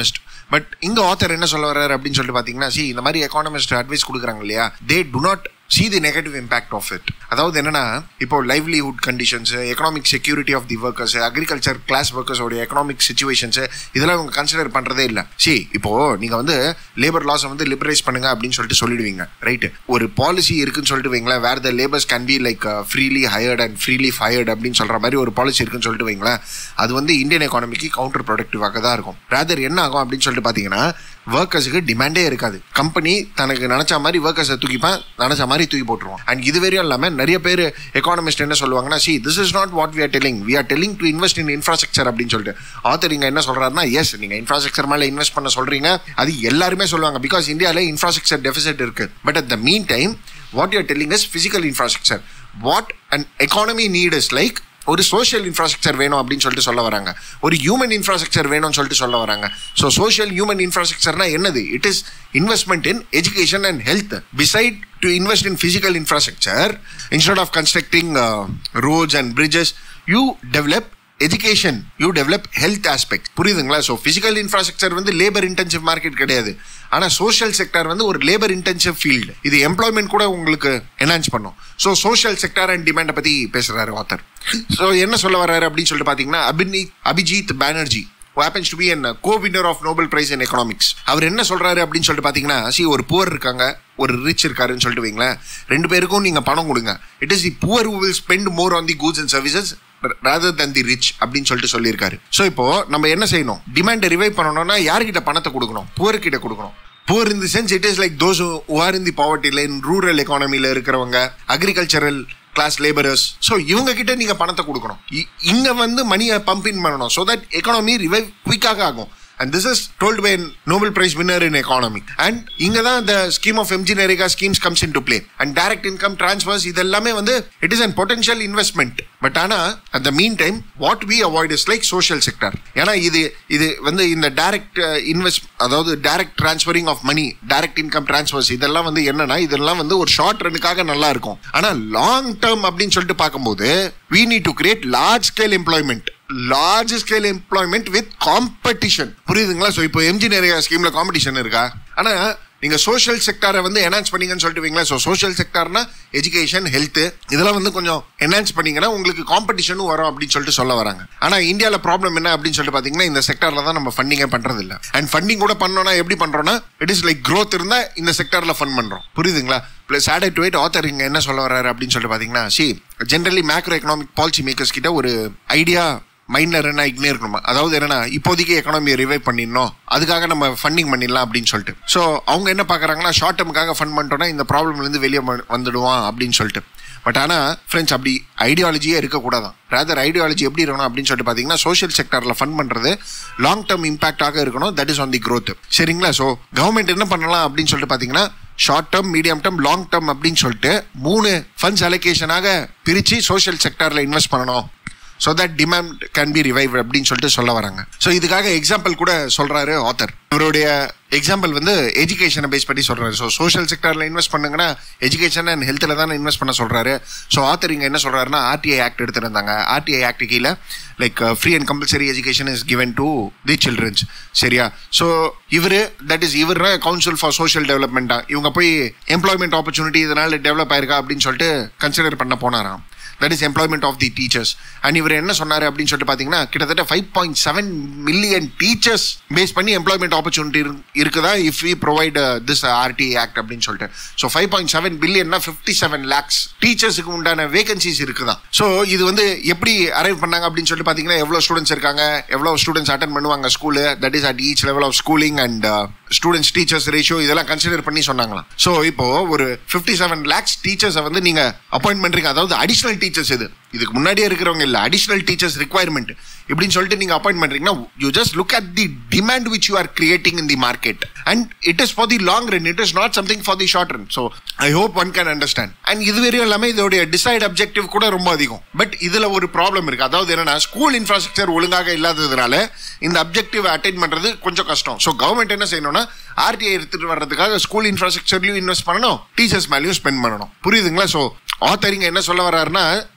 பட் இங்க ஆத்தர் என்ன சொல்ல வர்றாரு அப்படின்னு சொல்லிட்டு பாத்தீங்கன்னா சி இந்த மாதிரி எக்கானமிஸ்ட் அட்வைஸ் கொடுக்குறாங்க இல்லையா they do not see the negative impact of it அதாவது என்னன்னா இப்போ livelihood conditions economic security of the workers agriculture class ஒர்க்கர்ஸோட எக்கனாமிக் சுச்சுவேஷன்ஸ் இதெல்லாம் அவங்க கன்சிடர் பண்றதே இல்லை சி இப்போ நீங்க வந்து லேபர் லாஸை வந்து லிபரைஸ் பண்ணுங்க அப்படின்னு சொல்லிட்டு சொல்லிடுவீங்க ரைட் ஒரு பாலிசி இருக்குன்னு சொல்லிட்டு வைங்களேன் where the labours can be like freely hired and freely fired அப்படின்னு சொல்ற மாதிரி ஒரு பாலிசி இருக்குன்னு சொல்லிட்டு வைங்களேன் அது வந்து இந்தியன் எக்கானமிக்கு கவுண்டர் ப்ரொடக்டிவாக தான் இருக்கும் ரேதர் என்ன ஆகும் அப்படின்னு சொல்லிட்டு பார்த்தீங்கன்னா ஒர்க்கர்ஸுக்கு டிமாண்டே இருக்காது கம்பெனி தனக்கு நினைச்ச மாதிரி ஒர்க்கர்ஸை தூக்கிப்பான் நினைச்ச மாதிரி தூக்கி போட்டுருவோம் அண்ட் இது வரையும் இல்லாமல் நிறைய பேர் எக்கானமிஸ்ட் என்ன சொல்லுவாங்கன்னா see this is not what we are telling we are telling to invest in infrastructure அப்படின்னு சொல்லிட்டு ஆத்தர் இங்க என்ன சொல்றாருன்னா எஸ் நீங்க இன்ஃப்ராஸ்ட்ரக்சர் மேலே இன்வெஸ்ட் பண்ண சொல்றீங்க அது எல்லாருமே சொல்லுவாங்க பிகாஸ் இந்தியாவில் இன்ஃப்ராஸ்ட்ரக்சர் டெபிசிட் இருக்கு but at the mean meantime what you're telling is physical infrastructure what and economy need is like ஒரு சோஷியல் இன்ஃப்ராஸ்ட்ரக்சர் வேணும் அப்படின்னு சொல்லிட்டு சொல்ல வராங்க ஒரு ஹியூமன் இன்ஃப்ராஸ்ட்ரக்சர் வேணும்னு சொல்லிட்டு சொல்ல வராங்க ஸோ சோஷியல் ஹியூமன் இன்ஃப்ராஸ்ட்ரக்சர்னா என்னது it is investment in education and health beside to invest in physical infrastructure instead of constructing roads and bridges you develop education you develop health aspect புரியுதுங்களா ஸோ ஃபிசிக்கல் இன்ஃப்ராஸ்ட்ரக்சர் வந்து லேபர் இன்டென்சிவ் மார்க்கெட் கிடையாது ஆனால் சோஷியல் செக்டர் வந்து ஒரு லேபர் இன்டென்சிவ் ஃபீல்டு இது எம்ப்ளாய்மெண்ட் கூட உங்களுக்கு என்ஹான்ஸ் பண்ணும் ஸோ சோஷியல் செக்டர் அண்ட் டிமாண்டை பற்றி பேசுகிறாரு ஆத்தர் ஸோ என்ன சொல்ல வர்றாரு அப்படின்னு சொல்லிட்டு பார்த்தீங்கன்னா அபினி Abhijit Banerjee happens to be an co-winner of Nobel Prize in Economics அவர் என்ன சொல்றாரு அப்படின்னு சொல்லிட்டு பாத்தீங்கன்னா சி ஒரு புவர் இருக்காங்க ஒரு ரிச் இருக்காருன்னு சொல்லிட்டு வைங்களேன் ரெண்டு பேருக்கும் நீங்க பணம் கொடுங்க it is the poor who will spend more on the goods and services rather than the rich அப்படின்னு சொல்லிட்டு சொல்லியிருக்காரு ஸோ இப்போ நம்ம என்ன செய்யணும் டிமாண்டை ரிவைவ் பண்ணணும்னா யார்கிட்ட பணத்தை கொடுக்கணும் புவர் கிட்ட கொடுக்கணும் poor in the sense it is like those are in the poverty line rural எக்கானமியில் இருக்கிறவங்க அக்ரிகல்ச்சரல் கிளாஸ் லேபரர்ஸ் ஸோ இவங்க கிட்ட நீங்க பணத்தை கொடுக்கணும் இ- இங்க வந்து மணியை பம்ப் இன் பண்ணணும் ஸோ தட் எக்கானமி ரிவைவ் குயிக்காக ஆகும் and this is told by Nobel prize winner in economy and இங்க தான் இந்த scheme of MGNREGA schemes comes in to play and direct income transfers இது எல்லாமே வந்து it is an potential investment but ஆனா at the mean meantime what we avoid is like social sector ஏன்னா இது இது வந்து இந்த டைரக்ட் இன்வெஸ்ட் அதாவது direct transferring of money direct income transfers இதெல்லாம் வந்து என்னன்னா இதெல்லாம் வந்து ஒரு ஷார்ட் ரனுக்காக நல்லா இருக்கும் ஆனா லாங் டேர்ம் அப்படின்னு சொல்லிட்டு பார்க்கும்போது we need to create large scale employment large scale employment with competition புரியுதுங்களா ஸோ இப்போ எம்ஜி நிறைய ஸ்கீம்ல காம்படிஷன் இருக்கா ஆனா நீங்க சோஷியல் செக்டாரை வந்து என்ஹான்ஸ் பண்ணீங்கன்னு சொல்லிட்டு வைங்களேன் ஸோ சோஷியல் செக்டார்னா எஜுகேஷன் ஹெல்த் இதெல்லாம் வந்து கொஞ்சம் என்ஹான்ஸ் பண்ணீங்கன்னா உங்களுக்கு காம்படிஷனும் வரும் அப்படின்னு சொல்லிட்டு சொல்ல வராங்க ஆனா இந்தியாவில் ப்ராப்ளம் என்ன அப்படின்னு சொல்லிட்டு பாத்தீங்கன்னா இந்த செக்டார்ல தான் நம்ம ஃபண்டிங்கே பண்றது இல்ல அண்ட் ஃபண்டிங் கூட பண்ணோம்னா எப்படி பண்றோம்னா இட் இஸ் லைக் growth இருந்தா இந்த செக்டார்ல ஃபண்ட் பண்றோம் புரியுதுங்களா plus added to it author இங்க என்ன சொல்ல வர்றாரு அப்படின்னு சொல்லிட்டு பாத்தீங்கன்னா see generally macro economic policy makers கிட்ட ஒரு ஐடியா மைண்ட்ல ரன் ஆகிட்டே இருக்கணுமா அதாவது என்னன்னா இப்போதைக்கு எக்கானமியை ரிவைவ் பண்ணிடணும் அதுக்காக நம்ம ஃபண்டிங் பண்ணிடலாம் அப்படின்னு சொல்லிட்டு ஸோ அவங்க என்ன பார்க்குறாங்கன்னா ஷார்ட் டேர்முக்காக ஃபண்ட் பண்ணிட்டோம்னா இந்த ப்ராப்ளம்லேருந்து வெளியே வ- வந்துடுவான் அப்படின்னு சொல்லிட்டு பட் ஆனால் ஃப்ரெண்ட்ஸ் அப்படி ஐடியாலஜியே இருக்கக்கூடாதான் ரேதர் ஐடியாலஜி எப்படி இருக்கணும் அப்படின்னு சொல்லிட்டு பார்த்தீங்கன்னா சோஷியல் செக்டரில் ஃபண்ட் பண்ணுறது லாங் டேர்ம் இம்பாக்டாக இருக்கணும் that is on the growth சரிங்களா ஸோ கவர்மெண்ட் என்ன பண்ணலாம் அப்படின்னு சொல்லிட்டு பார்த்தீங்கன்னா short term medium term long term அப்படின்னு சொல்லிட்டு மூணு ஃபண்ட்ஸ் அலோகேஷனாக பிரித்து சோஷியல் செக்டாரில் இன்வெஸ்ட் பண்ணணும் so that demand can be revive அப்படின்னு சொல்லிட்டு சொல்ல வராங்க ஸோ இதுக்காக எக்ஸாம்பிள் கூட சொல்றாரு ஆத்தர் இவருடைய எக்ஸாம்பிள் வந்து எஜுகேஷனை பேஸ் பண்ணி சொல்றாரு ஸோ சோஷியல் செக்டரில் இன்வெஸ்ட் பண்ணுங்கன்னா எஜுகேஷன் அண்ட் ஹெல்த்தில் தானே இன்வெஸ்ட் பண்ண சொல்றாரு ஸோ ஆத்தர் இங்கே என்ன சொல்றாருன்னா ஆர்டிஐ ஆக்ட் எடுத்திருந்தாங்க ஆர்டிஐ ஆக்ட் கீழே like free and compulsory education is given to the childrens சரியா ஸோ இவர் தட் இஸ் இவர் கவுன்சில் ஃபார் சோஷியல் டெவலப்மெண்ட்டா இவங்க போய் எம்ப்ளாய்மெண்ட் ஆப்பர்ச்சுனிட்டி இதனால டெவலப் ஆயிருக்கா அப்படின்னு சொல்லிட்டு கன்சிடர் பண்ண போனாராம் that is employment of the teachers and இவர் என்ன சொன்னாரு அப்படின்னு சொல்லிட்டு பார்த்தீங்கன்னா கிட்டத்தட்ட five point seven million teachers base பண்ணி எம்ப்ளாய்மெண்ட் ஆப்பர்ச்சுனிட்டி இருக்குதா if we provide this RT act அப்படின்னு சொல்லிட்டு ஸோ ஃபைவ் பாயிண்ட் செவன் பில்லியன்னா ஃபிஃப்டி செவன் லேக்ஸ் டீச்சர்ஸுக்கு உண்டான வேகன்சிஸ் இருக்குதா ஸோ இது வந்து எப்படி அரைவ் பண்ணாங்க அப்படின்னு சொல்லிட்டு பார்த்தீங்கன்னா எவ்வளோ ஸ்டூடெண்ட்ஸ் இருக்காங்க எவ்வளோ ஸ்டூடெண்ட்ஸ் அட்டன் பண்ணுவாங்க school that is at each level of schooling and students teachers ratio இதெல்லாம் கன்சிடர் பண்ணி சொன்னாங்களாம் ஸோ இப்போ ஒரு ஃபிஃப்டி செவன் லேக்ஸ் டீச்சர்ஸை வந்து நீங்க அப்பாயின்ட் பண்றீங்க அதாவது அடிஷனல் டீச்சர்ஸ் இது இதுக்கு முன்னாடியே இருக்கிறவங்க இல்ல அடிஷனல் டீச்சர்ஸ் ரிக்வயர்மெண்ட் இப்படின்னு சொல்லிட்டு நீங்க அப்பாயின்ட் பண்றீங்கன்னா you just look at the demand which you are creating in the market and it is for the long run it is not something for the short run so I hope one can understand and இது வரையும் எல்லாமே இதோடைய டிசைட் அப்ஜெக்டிவ் கூட ரொம்ப அதிகம் பட் இதுல ஒரு ப்ராப்ளம் இருக்கு அதாவது என்னன்னா ஸ்கூல் இன்ஃப்ராஸ்ட்ரக்சர் ஒழுங்காக இல்லாததுனால இந்த அப்ஜெக்டிவ் அட்டைன் பண்றது கொஞ்சம் கஷ்டம் ஸோ கவர்மெண்ட் என்ன செய்யணும்னா ஆர்டிஐ எடுத்துட்டு வர்றதுக்காக ஸ்கூல் இன்ஃப்ராஸ்ட்ரக்சர்லயும் இன்வெஸ்ட் பண்ணணும் டீச்சர்ஸ் மேலேயும் ஸ்பெண்ட் பண்ணணும் புரியுதுங்களா ஸோ ஆத்தரிங்க என்ன சொல்ல வர்றாருன்னா சோஷியல்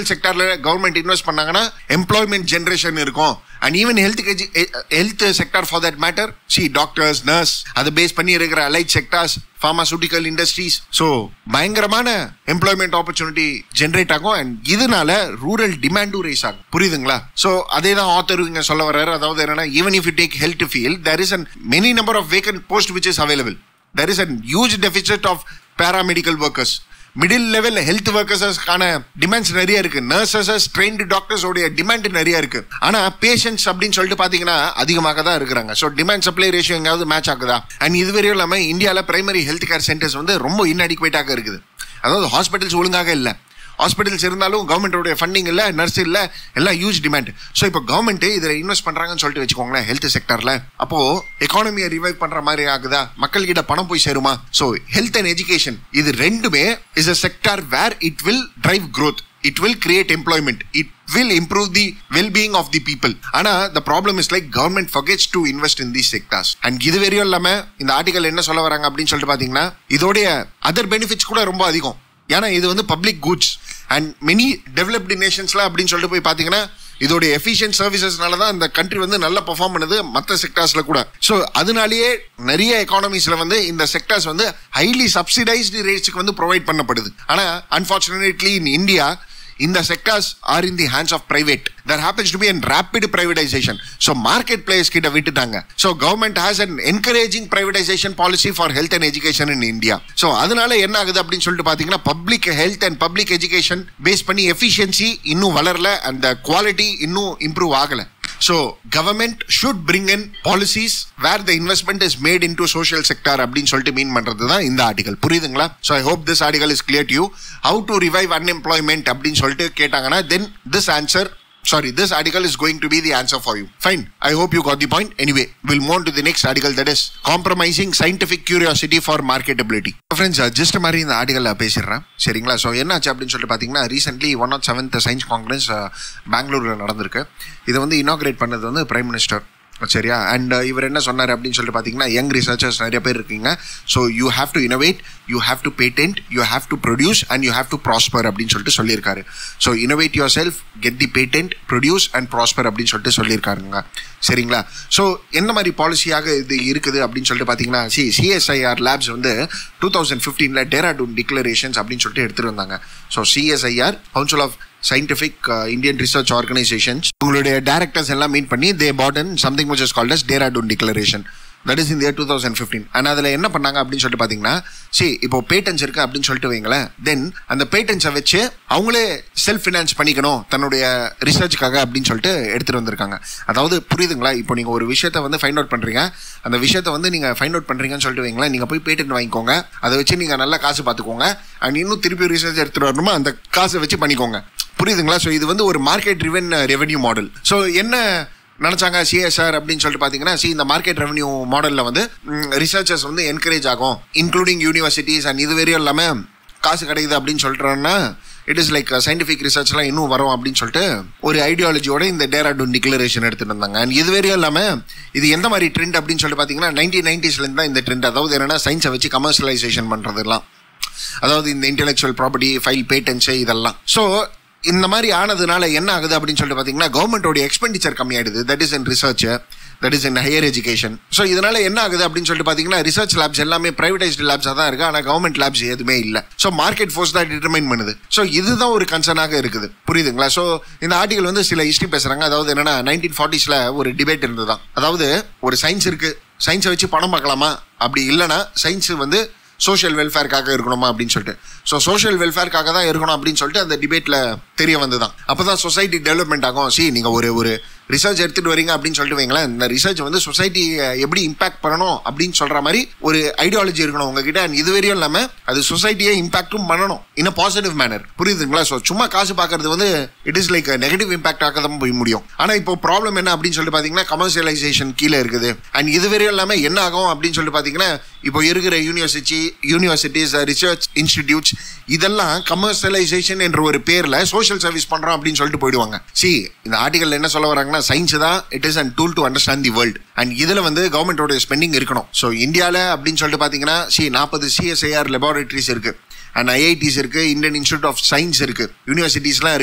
சோஷியல் செக்டர்ல கவர்மெண்ட் இன்வெஸ்ட் பண்ணாங்கன்னா எம்ப்ளாய்மெண்ட் ஜென்ரேஷன் இருக்கும் and even health health sector for that matter see doctors nurse அதை பேஸ் பண்ணி இருக்கிற allied sectors pharmaceutical industries so பயங்கரமான எம்ப்ளாய்மெண்ட் ஆப்பர்ச்சுனிட்டி ஜென்ரேட் ஆகும் அண்ட் இதனால ரூரல் டிமாண்டும் ரைஸ் ஆகும் புரியுதுங்களா ஸோ அதே தான் ஆத்தர் இங்க சொல்ல வர்றாரு அதாவது என்னன்னா even if you take health field there is an many number of vacant post which is available there is a huge deficit of paramedical workers middle level health ஒர்க்கர்ஸஸ்க்கான டிமாண்ட்ஸ் நிறைய இருக்கு நர்சஸ் ட்ரெயின்டு டாக்டர்ஸ் உடைய டிமாண்ட் நிறைய இருக்கு ஆனா பேஷண்ட்ஸ் அப்படின்னு சொல்லிட்டு பாத்தீங்கன்னா அதிகமாக தான் இருக்கிறாங்க ஸோ டிமாண்ட் சப்ளை ரேஷியோ எங்காவது மேட்ச் ஆகுதா அண்ட் இதுவரையும் இல்லாம இந்தியாவில் பிரைமரி ஹெல்த் கேர் சென்டர்ஸ் வந்து ரொம்ப இன்அடிக்குவேட்டாக இருக்குது அதாவது ஹாஸ்பிட்டல்ஸ் ஒழுங்காக இல்லை ஹாஸ்பிட்டல்ஸ் இருந்தாலும் கவர்மெண்டோடைய ஃபண்டிங் இல்லை நர்ஸ் இல்லை எல்லாம் ஹியூஜ் டிமாண்ட் ஸோ இப்போ கவர்மெண்ட் இதில் இன்வெஸ்ட் பண்ணுறாங்கன்னு சொல்லிட்டு வச்சுக்கோங்களேன் ஹெல்த் செக்டரில் அப்போ எக்கானமியை ரிவைவ் பண்ணுற மாதிரி ஆகுதா மக்கள்கிட்ட பணம் போய் சேருமா ஸோ ஹெல்த் அண்ட் எஜுகேஷன் இது ரெண்டுமே is a sector where it will drive growth it will create employment it will improve the well being of the people ஆனா the problem is like government forgets to invest in these sectors and இது வரையும் இல்லாம இந்த ஆர்டிகல் என்ன சொல்ல வராங்க அப்படின்னு சொல்லிட்டு பாத்தீங்கன்னா இதோடைய அதர் பெனிஃபிட்ஸ் கூட ரொம்ப அதிகம் ஏன்னா இது வந்து public goods and many developed நேஷன்ஸ்ல அப்படின்னு சொல்லிட்டு போய் பாத்தீங்கன்னா இதோடைய எஃபிஷியன்ட் சர்வீசஸ்னால தான் இந்த கண்ட்ரி வந்து நல்லா பெர்ஃபார்ம் பண்ணுது மற்ற செக்டார்ஸ்ல கூட ஸோ அதனாலேயே நிறைய எக்கானமிஸ்ல வந்து இந்த செக்டார்ஸ் வந்து ஹைலி சப்சிடைஸ்டு ரேட்ஸ்க்கு வந்து ப்ரொவைட் பண்ணப்படுது ஆனா அன்பார்ச்சுனேட்லி இன் இந்தியா இந்த sectors are in the hands of private there happens to be an rapid privatisation so market players கிட்ட விட்டுட்டாங்க so government has an encouraging privatisation policy for health and education in India so அதனால என்ன ஆகுது அப்படின்னு சொல்லிட்டு பார்த்தீங்கன்னா public health and public education base பண்ணி எஃபிஷியன்சி இன்னும் வளரல அந்த குவாலிட்டி இன்னும் இம்ப்ரூவ் ஆகல so government should bring in policies where the investment is made in to social sector அப்படின்னு சொல்லிட்டு மீன் பண்றது தான் இந்த ஆர்டிகல் புரியுதுங்களா so I hope this article is clear you how to revive unemployment அப்படின்னு சொல்லிட்டு கேட்டாங்கன்னா then this answer sorry this article is going to be the answer for you fine i hope you got the point anyway we'll move on to the next article that is compromising scientific curiosity for marketability friends just மாதிரி இந்த ஆர்டிகலில் பேசிடுறேன் சரிங்களா ஸோ என்னாச்சு அப்படின்னு சொல்லிட்டு பார்த்தீங்கன்னா recently one of seventh science congress பெங்களூரில் நடந்திருக்கு இதை வந்து இனாக்ரேட் பண்ணது வந்து பிரைம் மினிஸ்டர் சரியா அண்ட் இவர் என்ன சொன்னார் அப்படின்னு சொல்லிட்டு பார்த்தீங்கன்னா யங் ரிசர்ச்சர்ஸ் நிறைய பேர் இருக்கீங்க so you have to innovate you have to patent you have to produce and you have to prosper அப்படின்னு சொல்லிட்டு சொல்லியிருக்காரு so innovate yourself get the patent produce and prosper அப்படின்னு சொல்லிட்டு சொல்லியிருக்காருங்க சரிங்களா ஸோ என்ன மாதிரி பாலிசியாக இது இருக்குது அப்படின்னு சொல்லிட்டு பார்த்தீங்கன்னா சி சிஎஸ்ஐஆர் லேப்ஸ் வந்து டூ தௌசண்ட் ஃபிஃப்டீனில் டேராடூன் டிக்ளரேஷன்ஸ் அப்படின்னு சொல்லிட்டு எடுத்துகிட்டு வந்தாங்க so CSIR council of scientific Indian research organisations உங்களுடைய டேரக்டர்ஸ் எல்லாம் மீட் பண்ணி they put and something which is called as Dehradun declaration that is in year two thousand fifteen and அதில் என்ன பண்ணாங்க அப்படின்னு சொல்லிட்டு பார்த்தீங்கன்னா சரி இப்போ பேட்டன்ஸ் இருக்கு அப்படின்னு சொல்லிட்டு வைங்களேன் தென் அந்த பேட்டன்ஸை வச்சு அவங்களே செல்ஃப் ஃபினான்ஸ் பண்ணிக்கணும் தன்னுடைய ரிசர்ச்சுக்காக அப்படின்னு சொல்லிட்டு எடுத்துகிட்டு வந்திருக்காங்க அதாவது புரியுதுங்களா இப்போ நீங்கள் ஒரு விஷயத்தை வந்து ஃபைண்ட் அவுட் பண்ணுறீங்க அந்த விஷயத்தை வந்து நீங்கள் ஃபைண்ட் அவுட் பண்ணுறீங்கன்னு சொல்லிட்டு வைங்களேன் நீங்கள் போய் பேட்டன் வாங்கிக்கோங்க அதை வச்சு நீங்கள் நல்லா காசு பார்த்துக்கோங்க அண்ட் இன்னும் திருப்பி ரிசர்ச் எடுத்துகிட்டு வரணுமா அந்த காசை வச்சு பண்ணிக்கோங்க புரியுதுங்களா ஸோ இது வந்து ஒரு market driven revenue model so என்ன நினச்சாங்க சிஎஸ்ஆர் அப்படின்னு சொல்லிட்டு பார்த்தீங்கன்னா சி இந்த மார்க்கெட் ரெவன்யூ மாடலில் வந்து ரிசர்ச்சர்ஸ் வந்து என்கரேஜ் ஆகும் இன்க்ளூடிங் யூனிவர்சிட்டிஸ் அண்ட் இது வரையும் இல்லாமல் காசு கிடைக்குது அப்படின்னு சொல்கிறோன்னா இட் இஸ் லைக் சயின்டிஃபிக் ரிசர்ச்லாம் இன்னும் வரும் அப்படின்னு சொல்லிட்டு ஒரு ஐடியாலஜியோட இந்த டேராடூன் டிக்ளரேஷன் எடுத்துட்டு இருந்தாங்க அண்ட் இது வரையும் இல்லாமல் இது எந்த மாதிரி ட்ரெண்ட் அப்படின்னு சொல்லிட்டு பார்த்தீங்கன்னா நைன்டீன் நைன்டிஸ்லேருந்து தான் இந்த ட்ரெண்ட் அதாவது என்னன்னா சயின்ஸை வச்சு கமர்ஷியலைசேஷன் பண்ணுறதுலாம் அதாவது இந்த இன்டெலெக்சுவல் ப்ராப்பர்ட்டி ஃபைல் பேட்டன்ஸு இதெல்லாம் ஸோ இந்த மாதிரி ஆனதுனால என்ன ஆகுது அப்படின்னு சொல்லிட்டு பார்த்தீங்கன்னா கவர்மெண்டோட எக்ஸ்பெண்டிச்சர் கம்மியாயிடுது that is in research that is in higher education so இதனால என்ன ஆகுது அப்படின்னு சொல்லிட்டு பார்த்தீங்கன்னா ரிசர்ச் லேப்ஸ் எல்லாமே பிரைவேடைஸ்டு லேப்ஸாக தான் இருக்கு ஆனால் கவர்மெண்ட் லேப்ஸ் எதுவுமே இல்லை ஸோ மார்க்கெட் ஃபோர்ஸ் தான் டிட்டர்மைன் பண்ணுது ஸோ இதுதான் ஒரு கன்சர்னாக இருக்குது புரியுதுங்களா ஸோ இந்த ஆர்டிகல் வந்து சில ஹிஸ்ட்ரி பேசுறாங்க அதாவது என்னன்னா நைன்டீன் ஃபார்ட்டிஸில் ஒரு டிபேட் இருந்ததுதான் அதாவது ஒரு சயின்ஸ் இருக்கு சயின்ஸை வச்சு பணம் பார்க்கலாமா அப்படி இல்லைன்னா சயின்ஸ் வந்து சோஷியல் வெல்ஃபேருக்காக இருக்கணுமா அப்படின்னு சொல்லிட்டு ஸோ சோஷியல் வெல்ஃபேருக்காக தான் இருக்கணும் அப்படின்னு சொல்லிட்டு அந்த டிபேட்டில் தெரிய வந்து தான் அப்போ தான் சொசைட்டி டெவலப்மெண்ட் ஆகும் சி நீங்கள் ஒரு ஒரு ரிசர்ச் எடுத்துகிட்டு வரீங்க அப்படின்னு சொல்லிட்டு வைங்களேன் இந்த ரிசர்ச் வந்து சொசைட்டி எப்படி இம்பாக்ட் பண்ணணும் அப்படின்னு சொல்கிற மாதிரி ஒரு ஐடியாலஜி இருக்கணும் உங்ககிட்ட அண்ட் இது வரையும் இல்லாமல் அது சொசைட்டியை இம்பாக்டும் பண்ணணும் இன் பாசிட்டிவ் மேனர் புரியுதுங்களா ஸோ சும்மா காசு பார்க்கறது வந்து it is like negative impact ஆக தான் போய் முடியும் ஆனால் இப்போ ப்ராப்ளம் என்ன அப்படின்னு சொல்லிட்டு பார்த்தீங்கன்னா கமர்ஷியலைசேஷன் கீழே இருக்குது அண்ட் இது வரையும் இல்லாமல் என்ன ஆகும் அப்படின்னு சொல்லிட்டு பார்த்தீங்கன்னா இப்போ இருக்கிற யூனிவர்சிட்டி யூனிவர்சிட்டிஸ் ரிசர்ச் இன்ஸ்டிடியூட்ஸ் இதெல்லாம் கமர்ஷியலைசேஷன் என்ற ஒரு பேரில் சோஷியல் சர்வீஸ் பண்ணுறோம் அப்படின்னு சொல்லிட்டு போயிடுவாங்க சி இந்த ஆர்டிகல் என்ன சொல்ல வராங்கன்னா சயின்ஸ் தான் it is and tool to understand the world and இதில் வந்து கவர்மெண்டோட ஸ்பெண்டிங் இருக்கணும் ஸோ இந்தியாவில் அப்படின்னு சொல்லிட்டு பார்த்தீங்கன்னா சி நாற்பது சிஎஸ்ஐஆர் லெபார்டரிஸ் இருக்கு அண்ட் ஐஐடிஸ் இருக்கு இந்தியன் இன்ஸ்டியூட் ஆஃப் சயின்ஸ் இருக்கு யூனிவர்சிட்டிஸ்லாம் இருக்கு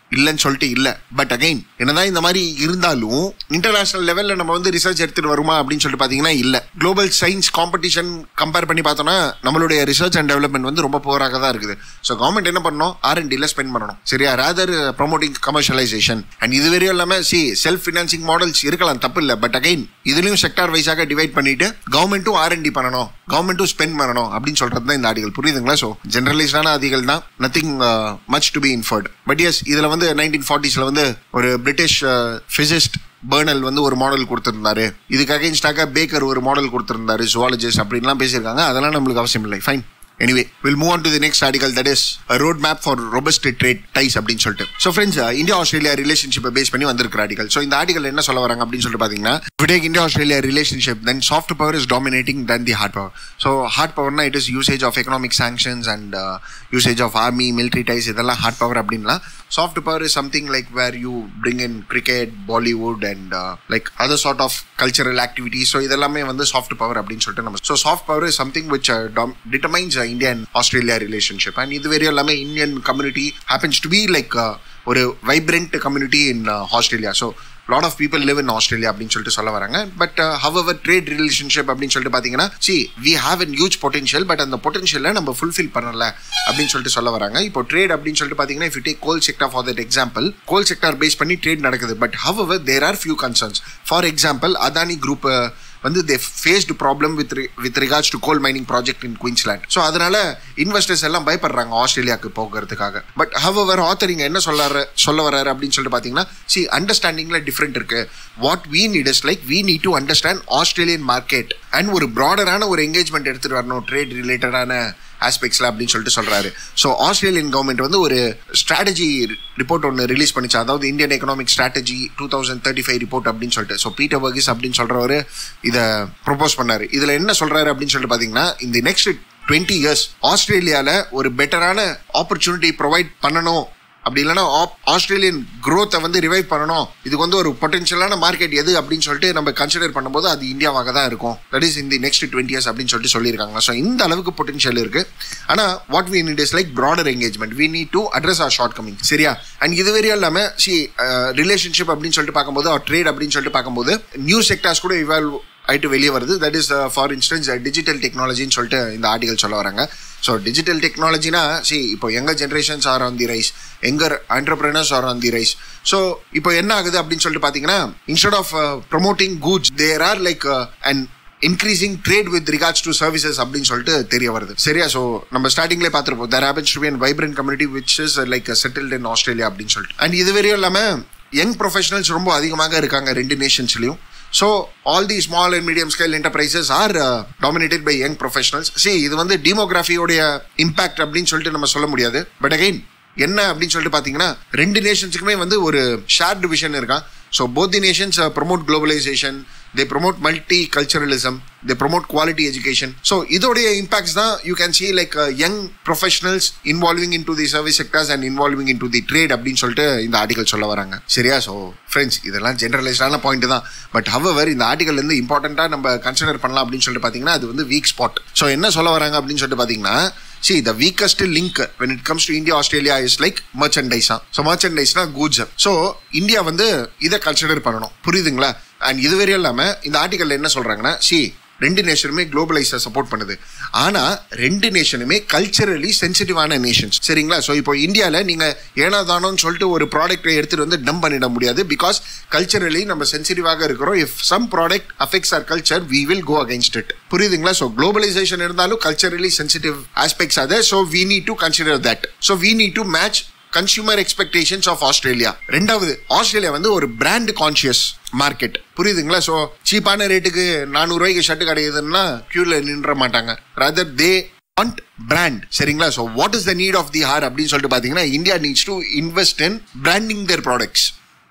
இல்லைன்னு சொல்லிட்டு இல்லை பட் அகைன் என்னதான் இந்த மாதிரி இருந்தாலும் இன்டர்நேஷனல் லெவலில் நம்ம வந்து ரிசர்ச் எடுத்துட்டு வருமா அப்படின்னு சொல்லிட்டு பார்த்தீங்கன்னா இல்லை குளோபல் சயின்ஸ் காம்படிஷன் கம்பேர் பண்ணி பார்த்தோம்னா நம்மளுடைய ரிசர்ச் அண்ட் டெவலப்மெண்ட் வந்து ரொம்ப போராக தான் இருக்குது ஸோ கவர்மெண்ட் என்ன பண்ணணும் ஆர் அண்ட் டில ஸ்பெண்ட் பண்ணணும் சரியா ரேதர் ப்ரொமோட்டிங் கமர்ஷியலைசேஷன் அண்ட் இது வரையும் இல்லாமல் சி செல்ஃப் ஃபினான்சிங் மாடல்ஸ் இருக்கலாம் தப்பு இல்லை பட் அகைன் இதுலயும் செக்டார் வைஸாக டிவைட் பண்ணிட்டு கவர்மெண்ட்டும் ஆர் டி பண்ணணும் கவர்மெண்ட்டும் ஸ்பெண்ட் பண்ணணும் அப்படின்னு சொல்றது தான் இந்த ஆடிகள் புரியுதுங்களா ஸோ ஜென்ரலைஸ்டான ஆதிகள் தான் nothing much to be inferred but yes இதுல வந்து நைன்டீன் ஃபார்ட்டிஸ்ல வந்து ஒரு பிரிட்டிஷ் பிசிஸ்ட் பர்னல் வந்து ஒரு மாடல் கொடுத்திருந்தாரு இதுக்கு அகைன்ஸ்டாக பேக்கர் ஒரு மாடல் கொடுத்திருந்தாரு ஜுவாலஜிஸ்ட் அப்படின்லாம் பேசியிருக்காங்க அதெல்லாம் நம்மளுக்கு அவசியம் இல்லை fine anyway will move on to the next article that is road map for robust trade ties அப்படின்னு சொல்லிட்டு ஸோ ஃப்ரெண்ட்ஸ் இந்தியா ஆஸ்திரேலியா ரிலேஷன்ஷிப்பை பேஸ் பண்ணி வந்திருக்கிற ஆர்டிகல் ஸோ இந்த ஆர்டிகல் என்ன சொல்ல வராங்க அப்படின்னு சொல்லிட்டு பார்த்தீங்கன்னா விடேக் India Australia relationship then soft power is dominating then the hard power so hard பவர்னா it is usage of economic sanctions and usage of army military ties இதெல்லாம் ஹார்ட் பவர் அப்படின்லாம் soft power is something like where you bring in cricket Bollywood and like other sort of cultural activity so இதெல்லாமே வந்து சாஃப்ட் பவர் அப்படின்னு சொல்லிட்டு நம்ம so soft power is something which determines India and Australia relationship and இது வரையும் எல்லாமே Indian community happens to be like ஒரு vibrant community in Australia so lot of people live in Australia அப்படின்னு சொல்லிட்டு சொல்ல வராங்க பட் ஹவர் ட்ரேட் ரிலேஷன்ஷிப் அப்படின்னு சொல்லிட்டு பார்த்தீங்கன்னா see we have an huge potential but அந்த பொட்டன்ஷியலை நம்ம ஃபுல்ஃபில் பண்ணல அப்படின்னு சொல்லிட்டு சொல்ல வராங்க இப்போ ட்ரேட் அப்படின்னு சொல்லிட்டு பார்த்தீங்கன்னா if you take coal sector for that example coal sector base பண்ணி ட்ரேட் நடக்குது but our there are few concerns for example Adani group வந்து they faced problem with with regards to coal mining project in Queensland so அதனால இன்வெஸ்டர்ஸ் எல்லாம் பயப்படுறாங்க ஆஸ்திரேலியாவுக்கு போகிறதுக்காக பட் ஹவர் ஆத்தர் இங்கே என்ன சொல்லாரு சொல்ல வர்றாரு அப்படின்னு சொல்லிட்டு பார்த்தீங்கன்னா சி அண்டர்ஸ்டாண்டிங்கில் டிஃப்ரெண்ட் இருக்கு what we need is like we need to understand Australian market and ஒரு ப்ராடரான ஒரு என்கேஜ்மெண்ட் எடுத்துகிட்டு வரணும் ட்ரேட் ரிலேட்டடான ஆஸ்பெக்ட்ஸில் அப்படின்னு சொல்லிட்டு சொல்கிறாரு ஸோ ஆஸ்திரேலியன் கவர்மெண்ட் வந்து ஒரு ஸ்ட்ராட்டஜி ரிப்போர்ட் ஒன்று ரிலீஸ் பண்ணிச்சு அதாவது Indian economic strategy two thousand thirty five report அப்படின்னு சொல்லிட்டு ஸோ பீட்டர் வர்கிஸ் அப்படின்னு சொல்கிறவர் இதை ப்ரொபோஸ் பண்ணார் இதில் என்ன சொல்கிறாரு அப்படின்னு சொல்லிட்டு பார்த்தீங்கன்னா இந்த நெக்ஸ்ட் டுவெண்ட்டி இயர்ஸ் ஆஸ்திரேலியாவில் ஒரு பெட்டரான ஆப்பர்ச்சுனிட்டி ப்ரொவைட் பண்ணணும் அப்படி இல்லைன்னா ஆஸ்திரேலியன் க்ரோத்தை வந்து ரிவைவ் பண்ணணும் இதுக்கு வந்து ஒரு பொட்டன்ஷியலான மார்க்கெட் எது அப்படின்னு சொல்லிட்டு நம்ம கன்சிடர் பண்ணும்போது அது இந்தியாவாக தான் இருக்கும் தட் இஸ் இந்த நெக்ஸ்ட் டுவெண்ட்டி இயர்ஸ் அப்படின்னு சொல்லிட்டு சொல்லியிருக்காங்க ஸோ இந்த அளவுக்கு பொட்டன்ஷியல் இருக்கு ஆனால் what we need is like broader engagement we need to address our shortcoming சரியா அண்ட் இது வரையும் இல்லாமல் சி ரிலேஷன்ஷிப் அப்படின்னு சொல்லிட்டு பார்க்கும்போது ஆர் ட்ரேட் அப்படின்னு சொல்லிட்டு பார்க்கும்போது நியூ செக்டார்ஸ் கூட இவால்வ் ஆயிட்டு வெளியே வருது that is for instance digital டெக்னாலஜின்னு சொல்லிட்டு இந்த ஆர்டிகல் சொல்ல வராங்க ஸோ டிஜிட்டல் டெக்னாலஜினா சி இப்போ எங்கள் generations are on the rise younger entrepreneurs are on the rise so இப்போ என்ன ஆகுது அப்படின்னு சொல்லிட்டு பார்த்தீங்கன்னா instead of promoting goods there are like and increasing trade with regards to services அப்படின்னு சொல்லிட்டு தெரிய வருது சரியா ஸோ நம்ம ஸ்டார்டிங்லேயே பார்த்துருப்போம் there happens to be an vibrant community which is like settled in Australia அப்படின்னு சொல்லிட்டு அண்ட் இது வரையும் இல்லாமல் யங் ப்ரொஃபஷனல்ஸ் ரொம்ப அதிகமாக இருக்காங்க ரெண்டு நேஷன்ஸ்லையும் so all the small and medium scale enterprises are dominated by young professionals see இது வந்து டிமோகிராஃபியோடைய இம்பாக்ட் அப்படின்னு சொல்லிட்டு நம்ம சொல்ல முடியாது பட் அகைன் என்ன அப்படின்னு சொல்லிட்டு பார்த்தீங்கன்னா ரெண்டு நேஷன்ஸுக்குமே வந்து ஒரு ஷேர்டு விஷன் இருக்கான் so both the nations promote globalisation they promote multiculturalism they promote quality education so இதோடைய இம்பாக்ட்ஸ் தான் you can see like young professionals involving in to the service sectors and involving in to the trade அப்படின்னு சொல்லிட்டு இந்த ஆர்டிகல் சொல்ல வராங்க சரியா ஸோ ஃப்ரெண்ட்ஸ் இதெல்லாம் ஜென்ரலைஸ்டான பாயிண்ட் தான் பட் ஹவர் இந்த ஆர்டிகல் இருந்து இம்பார்ட்டண்ட்டாக நம்ம கன்சிடர் பண்ணலாம் அப்படின்னு சொல்லிட்டு பார்த்தீங்கன்னா அது வந்து வீக் ஸ்பாட் ஸோ என்ன சொல்ல வராங்க அப்படின்னு சொல்லிட்டு பார்த்தீங்கன்னா see the weakest link when it comes to India Australia is like merchandise so merchandise goods so India வந்து இதை கன்சிடர் பண்ணணும் புரியுதுங்களா அண்ட் இது வரையும் இல்லாமல் இந்த ஆர்டிக்கல்ல என்ன சொல்றாங்கன்னா சி ரெண்டு நேஷனுமே குளோபலைஸை சப்போர்ட் பண்ணுது ஆனால் ரெண்டு நேஷனுமே கல்ச்சரலி சென்சிட்டிவான நேஷன்ஸ் சரிங்களா ஸோ இப்போ இந்தியாவில் நீங்கள் ஏனாதானோன்னு சொல்லிட்டு ஒரு ப்ராடக்ட்டை எடுத்துகிட்டு வந்து டம் பண்ணிட முடியாது பிகாஸ் கல்ச்சரலி நம்ம சென்சிட்டிவாக இருக்கிறோம் if some product affects our culture we will go against it புரியுதுங்களா ஸோ குளோபலைசேஷன் இருந்தாலும் கல்ச்சரலி சென்சிட்டிவ் ஆஸ்பெக்ட்ஸ் அது so we need to consider that so we need to match consumer expectations of Australia ரெண்டாவது ஆஸ்திரேலியா வந்து ஒரு பிராண்ட் கான்சியஸ் மார்க்கெட் புரியுதுங்களா ஸோ சீப்பான ரேட்டுக்கு நானூறுரூவாய்க்கு ஷர்ட் கிடைக்குதுன்னா கியூல நின்ற மாட்டாங்க ரதர் தே வாண்ட் பிராண்ட் சரிங்களா so what is the need of the hour அப்படின்னு சொல்லிட்டு பார்த்தீங்கன்னா India needs to invest in branding their products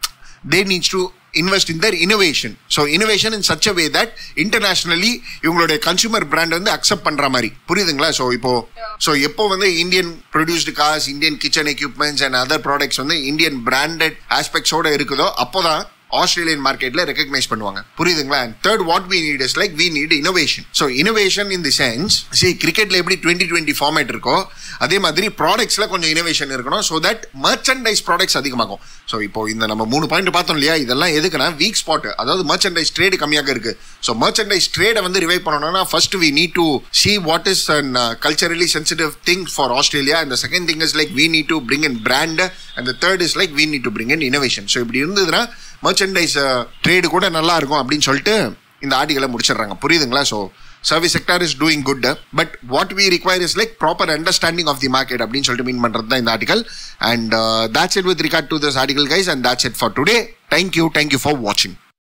they needs to invest in their innovation so innovation in such a way that internationally இவங்களுடைய கன்சூமர் பிராண்ட் வந்து அக்செப்ட் பண்ற மாதிரி புரியுதுங்களா ஸோ இப்போ ஸோ எப்போ வந்து Indian produced cars Indian kitchen equipments and other products வந்து இந்தியன் பிராண்டட் ஆஸ்பெக்ட்ஸோட இருக்குதோ அப்போதான் ஆஸ்திரேலியன் மார்க்கெட்ல ரெகக்னைஸ் பண்ணுவாங்க புரியுதுங்களா and third what we need is like we need innovation so innovation in the sense see கிரிக்கெட்ல எப்படி டுவெண்ட்டி டுவெண்ட்டி ஃபார்மேட் இருக்கோ அதே மாதிரி ப்ராடக்ட்ஸ்ல கொஞ்சம் இனோவேஷன் இருக்கணும் ஸோ தட் மர்ச்சன்டைஸ் ப்ராடக்ட்ஸ் அதிகமாகும் ஸோ இப்போ இந்த நம்ம மூணு பாயிண்ட் பார்த்தோம் இல்லையா இதெல்லாம் எதுக்குன்னா வீக் ஸ்பாட் அதாவது மர்ச்சன்டைஸ் ட்ரேடு கம்மியாக இருக்கு ஸோ மர்ச்சன்டைஸ் ட்ரேடை வந்து ரிவைவ் பண்ணணும்னா first we need to see what is an culturally sensitive thing for Australia and second thing is like we need to bring in brand and third is like we need to bring in innovation so இப்படி இருந்ததுன்னா மர்ச்சன்டைஸ் ட்ரேடு கூட நல்லா இருக்கும் அப்படின்னு சொல்லிட்டு இந்த ஆர்டிகளை முடிச்சிடுறாங்க புரியுதுங்களா so service sector is doing good but what we require is like proper understanding of the market அப்படின்னு சொல்லிட்டு மீன் பண்ணுறது தான் இந்த article and that's it with regard to this article guys and that's it for today thank you thank you for வாட்சிங்